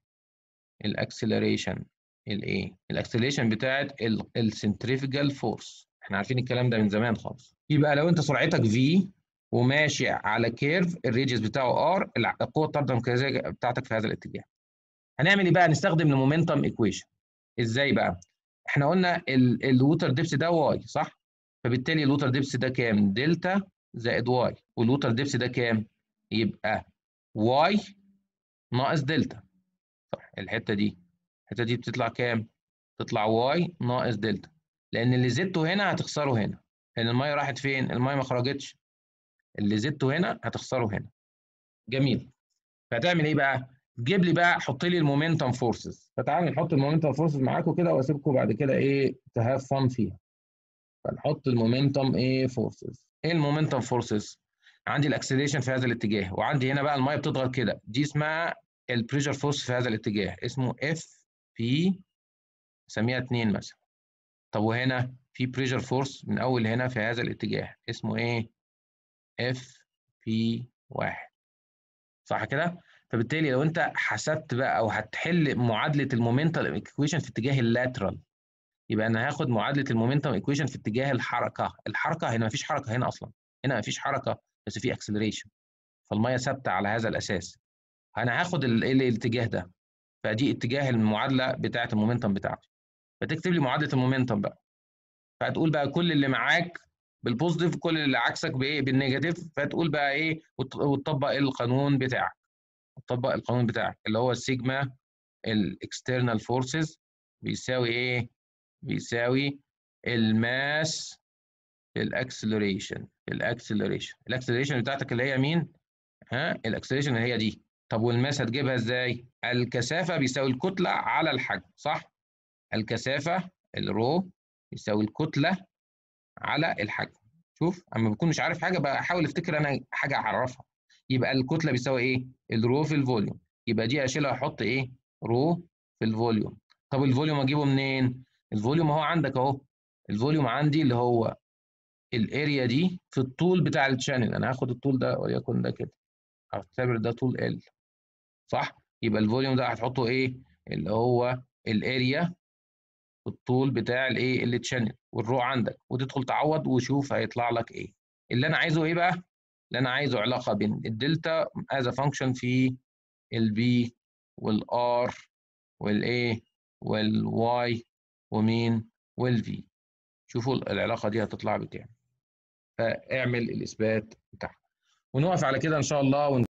الاكسلريشن الايه الاكسلريشن بتاعت السنتريفيجال فورس احنا عارفين الكلام ده من زمان خالص يبقى لو انت سرعتك في وماشي على كيرف الريديوس بتاعه ار القوه الطارده المركزيه بتاعتك في هذا الاتجاه هنعمل ايه بقى نستخدم المومنتم ايكويشن ازاي بقى احنا قلنا الووتر ديبس ده واي صح فبالتالي الوتر ديبس ده كام دلتا زائد واي والوتر ديبس ده كام يبقى واي ناقص دلتا صح الحته دي الحته دي بتطلع كام تطلع واي ناقص دلتا لان اللي زدته هنا هتخسره هنا لان الميه راحت فين الميه ما خرجتش اللي زدته هنا هتخسره هنا جميل فهتعمل ايه بقى جيب لي بقى حط لي المومنتم فورسز فتعالوا نحط المومنتم فورسز معاكم كده واسيبكم بعد كده ايه تهاف فن فيها فنحط المومنتم ايه فورسز ايه المومنتم فورسز عندي الاكسلريشن في هذا الاتجاه وعندي هنا بقى الميه بتضغط كده دي اسمها البريشر فورس في هذا الاتجاه اسمه اف بي نسميها 2 مثلا طب وهنا في بريشر فورس من اول هنا في هذا الاتجاه اسمه ايه اف بي 1 صح كده فبالتالي لو انت حسبت بقى او هتحل معادله المومنتال ايكويشن في اتجاه اللاترال يبقى انا هاخد معادله المومنتم ايكويشن في اتجاه الحركه الحركه هنا مفيش حركه هنا اصلا هنا مفيش حركه بس في اكسلريشن فالميه ثابته على هذا الاساس انا هاخد الاتجاه ده فدي اتجاه المعادله بتاعه المومنتم بتاعتي فتكتب لي معادله المومنتم بقى فهتقول بقى كل اللي معاك بالبوزيتيف كل اللي عكسك بايه بالنيجاتيف فتقول بقى ايه وتطبق القانون بتاعك تطبق القانون بتاعك اللي هو السيجما الاكسترنال فورسز بيساوي ايه بيساوي الماس الاكسلريشن الاكسلريشن الاكسلريشن بتاعتك اللي هي مين ها الاكسلريشن اللي هي دي طب والماس هتجيبها ازاي الكثافه بيساوي الكتله على الحجم صح الكثافه الرو يساوي الكتله على الحجم شوف اما بكون مش عارف حاجه بحاول افتكر انا حاجه اعرفها يبقى الكتله بيساوي ايه الرو في الفوليوم يبقى دي اشيلها احط ايه رو في الفوليوم طب الفوليوم اجيبه منين الفوليوم اهو عندك اهو الفوليوم عندي اللي هو الاريا دي في الطول بتاع الشانل انا هاخد الطول ده وليكن ده كده هعتبر ده طول ال صح يبقى الفوليوم ده هتحطه ايه اللي هو الاريا الطول بتاع الايه اللي تشانل والرو عندك وتدخل تعوض وشوف هيطلع لك ايه اللي انا عايزه ايه بقى اللي انا عايزه علاقه بين الدلتا از فانكشن في البي والار والايه والواي ومين والفي شوفوا العلاقه دي هتطلع بكام فاعمل الاثبات بتاعها ونقف على كده ان شاء الله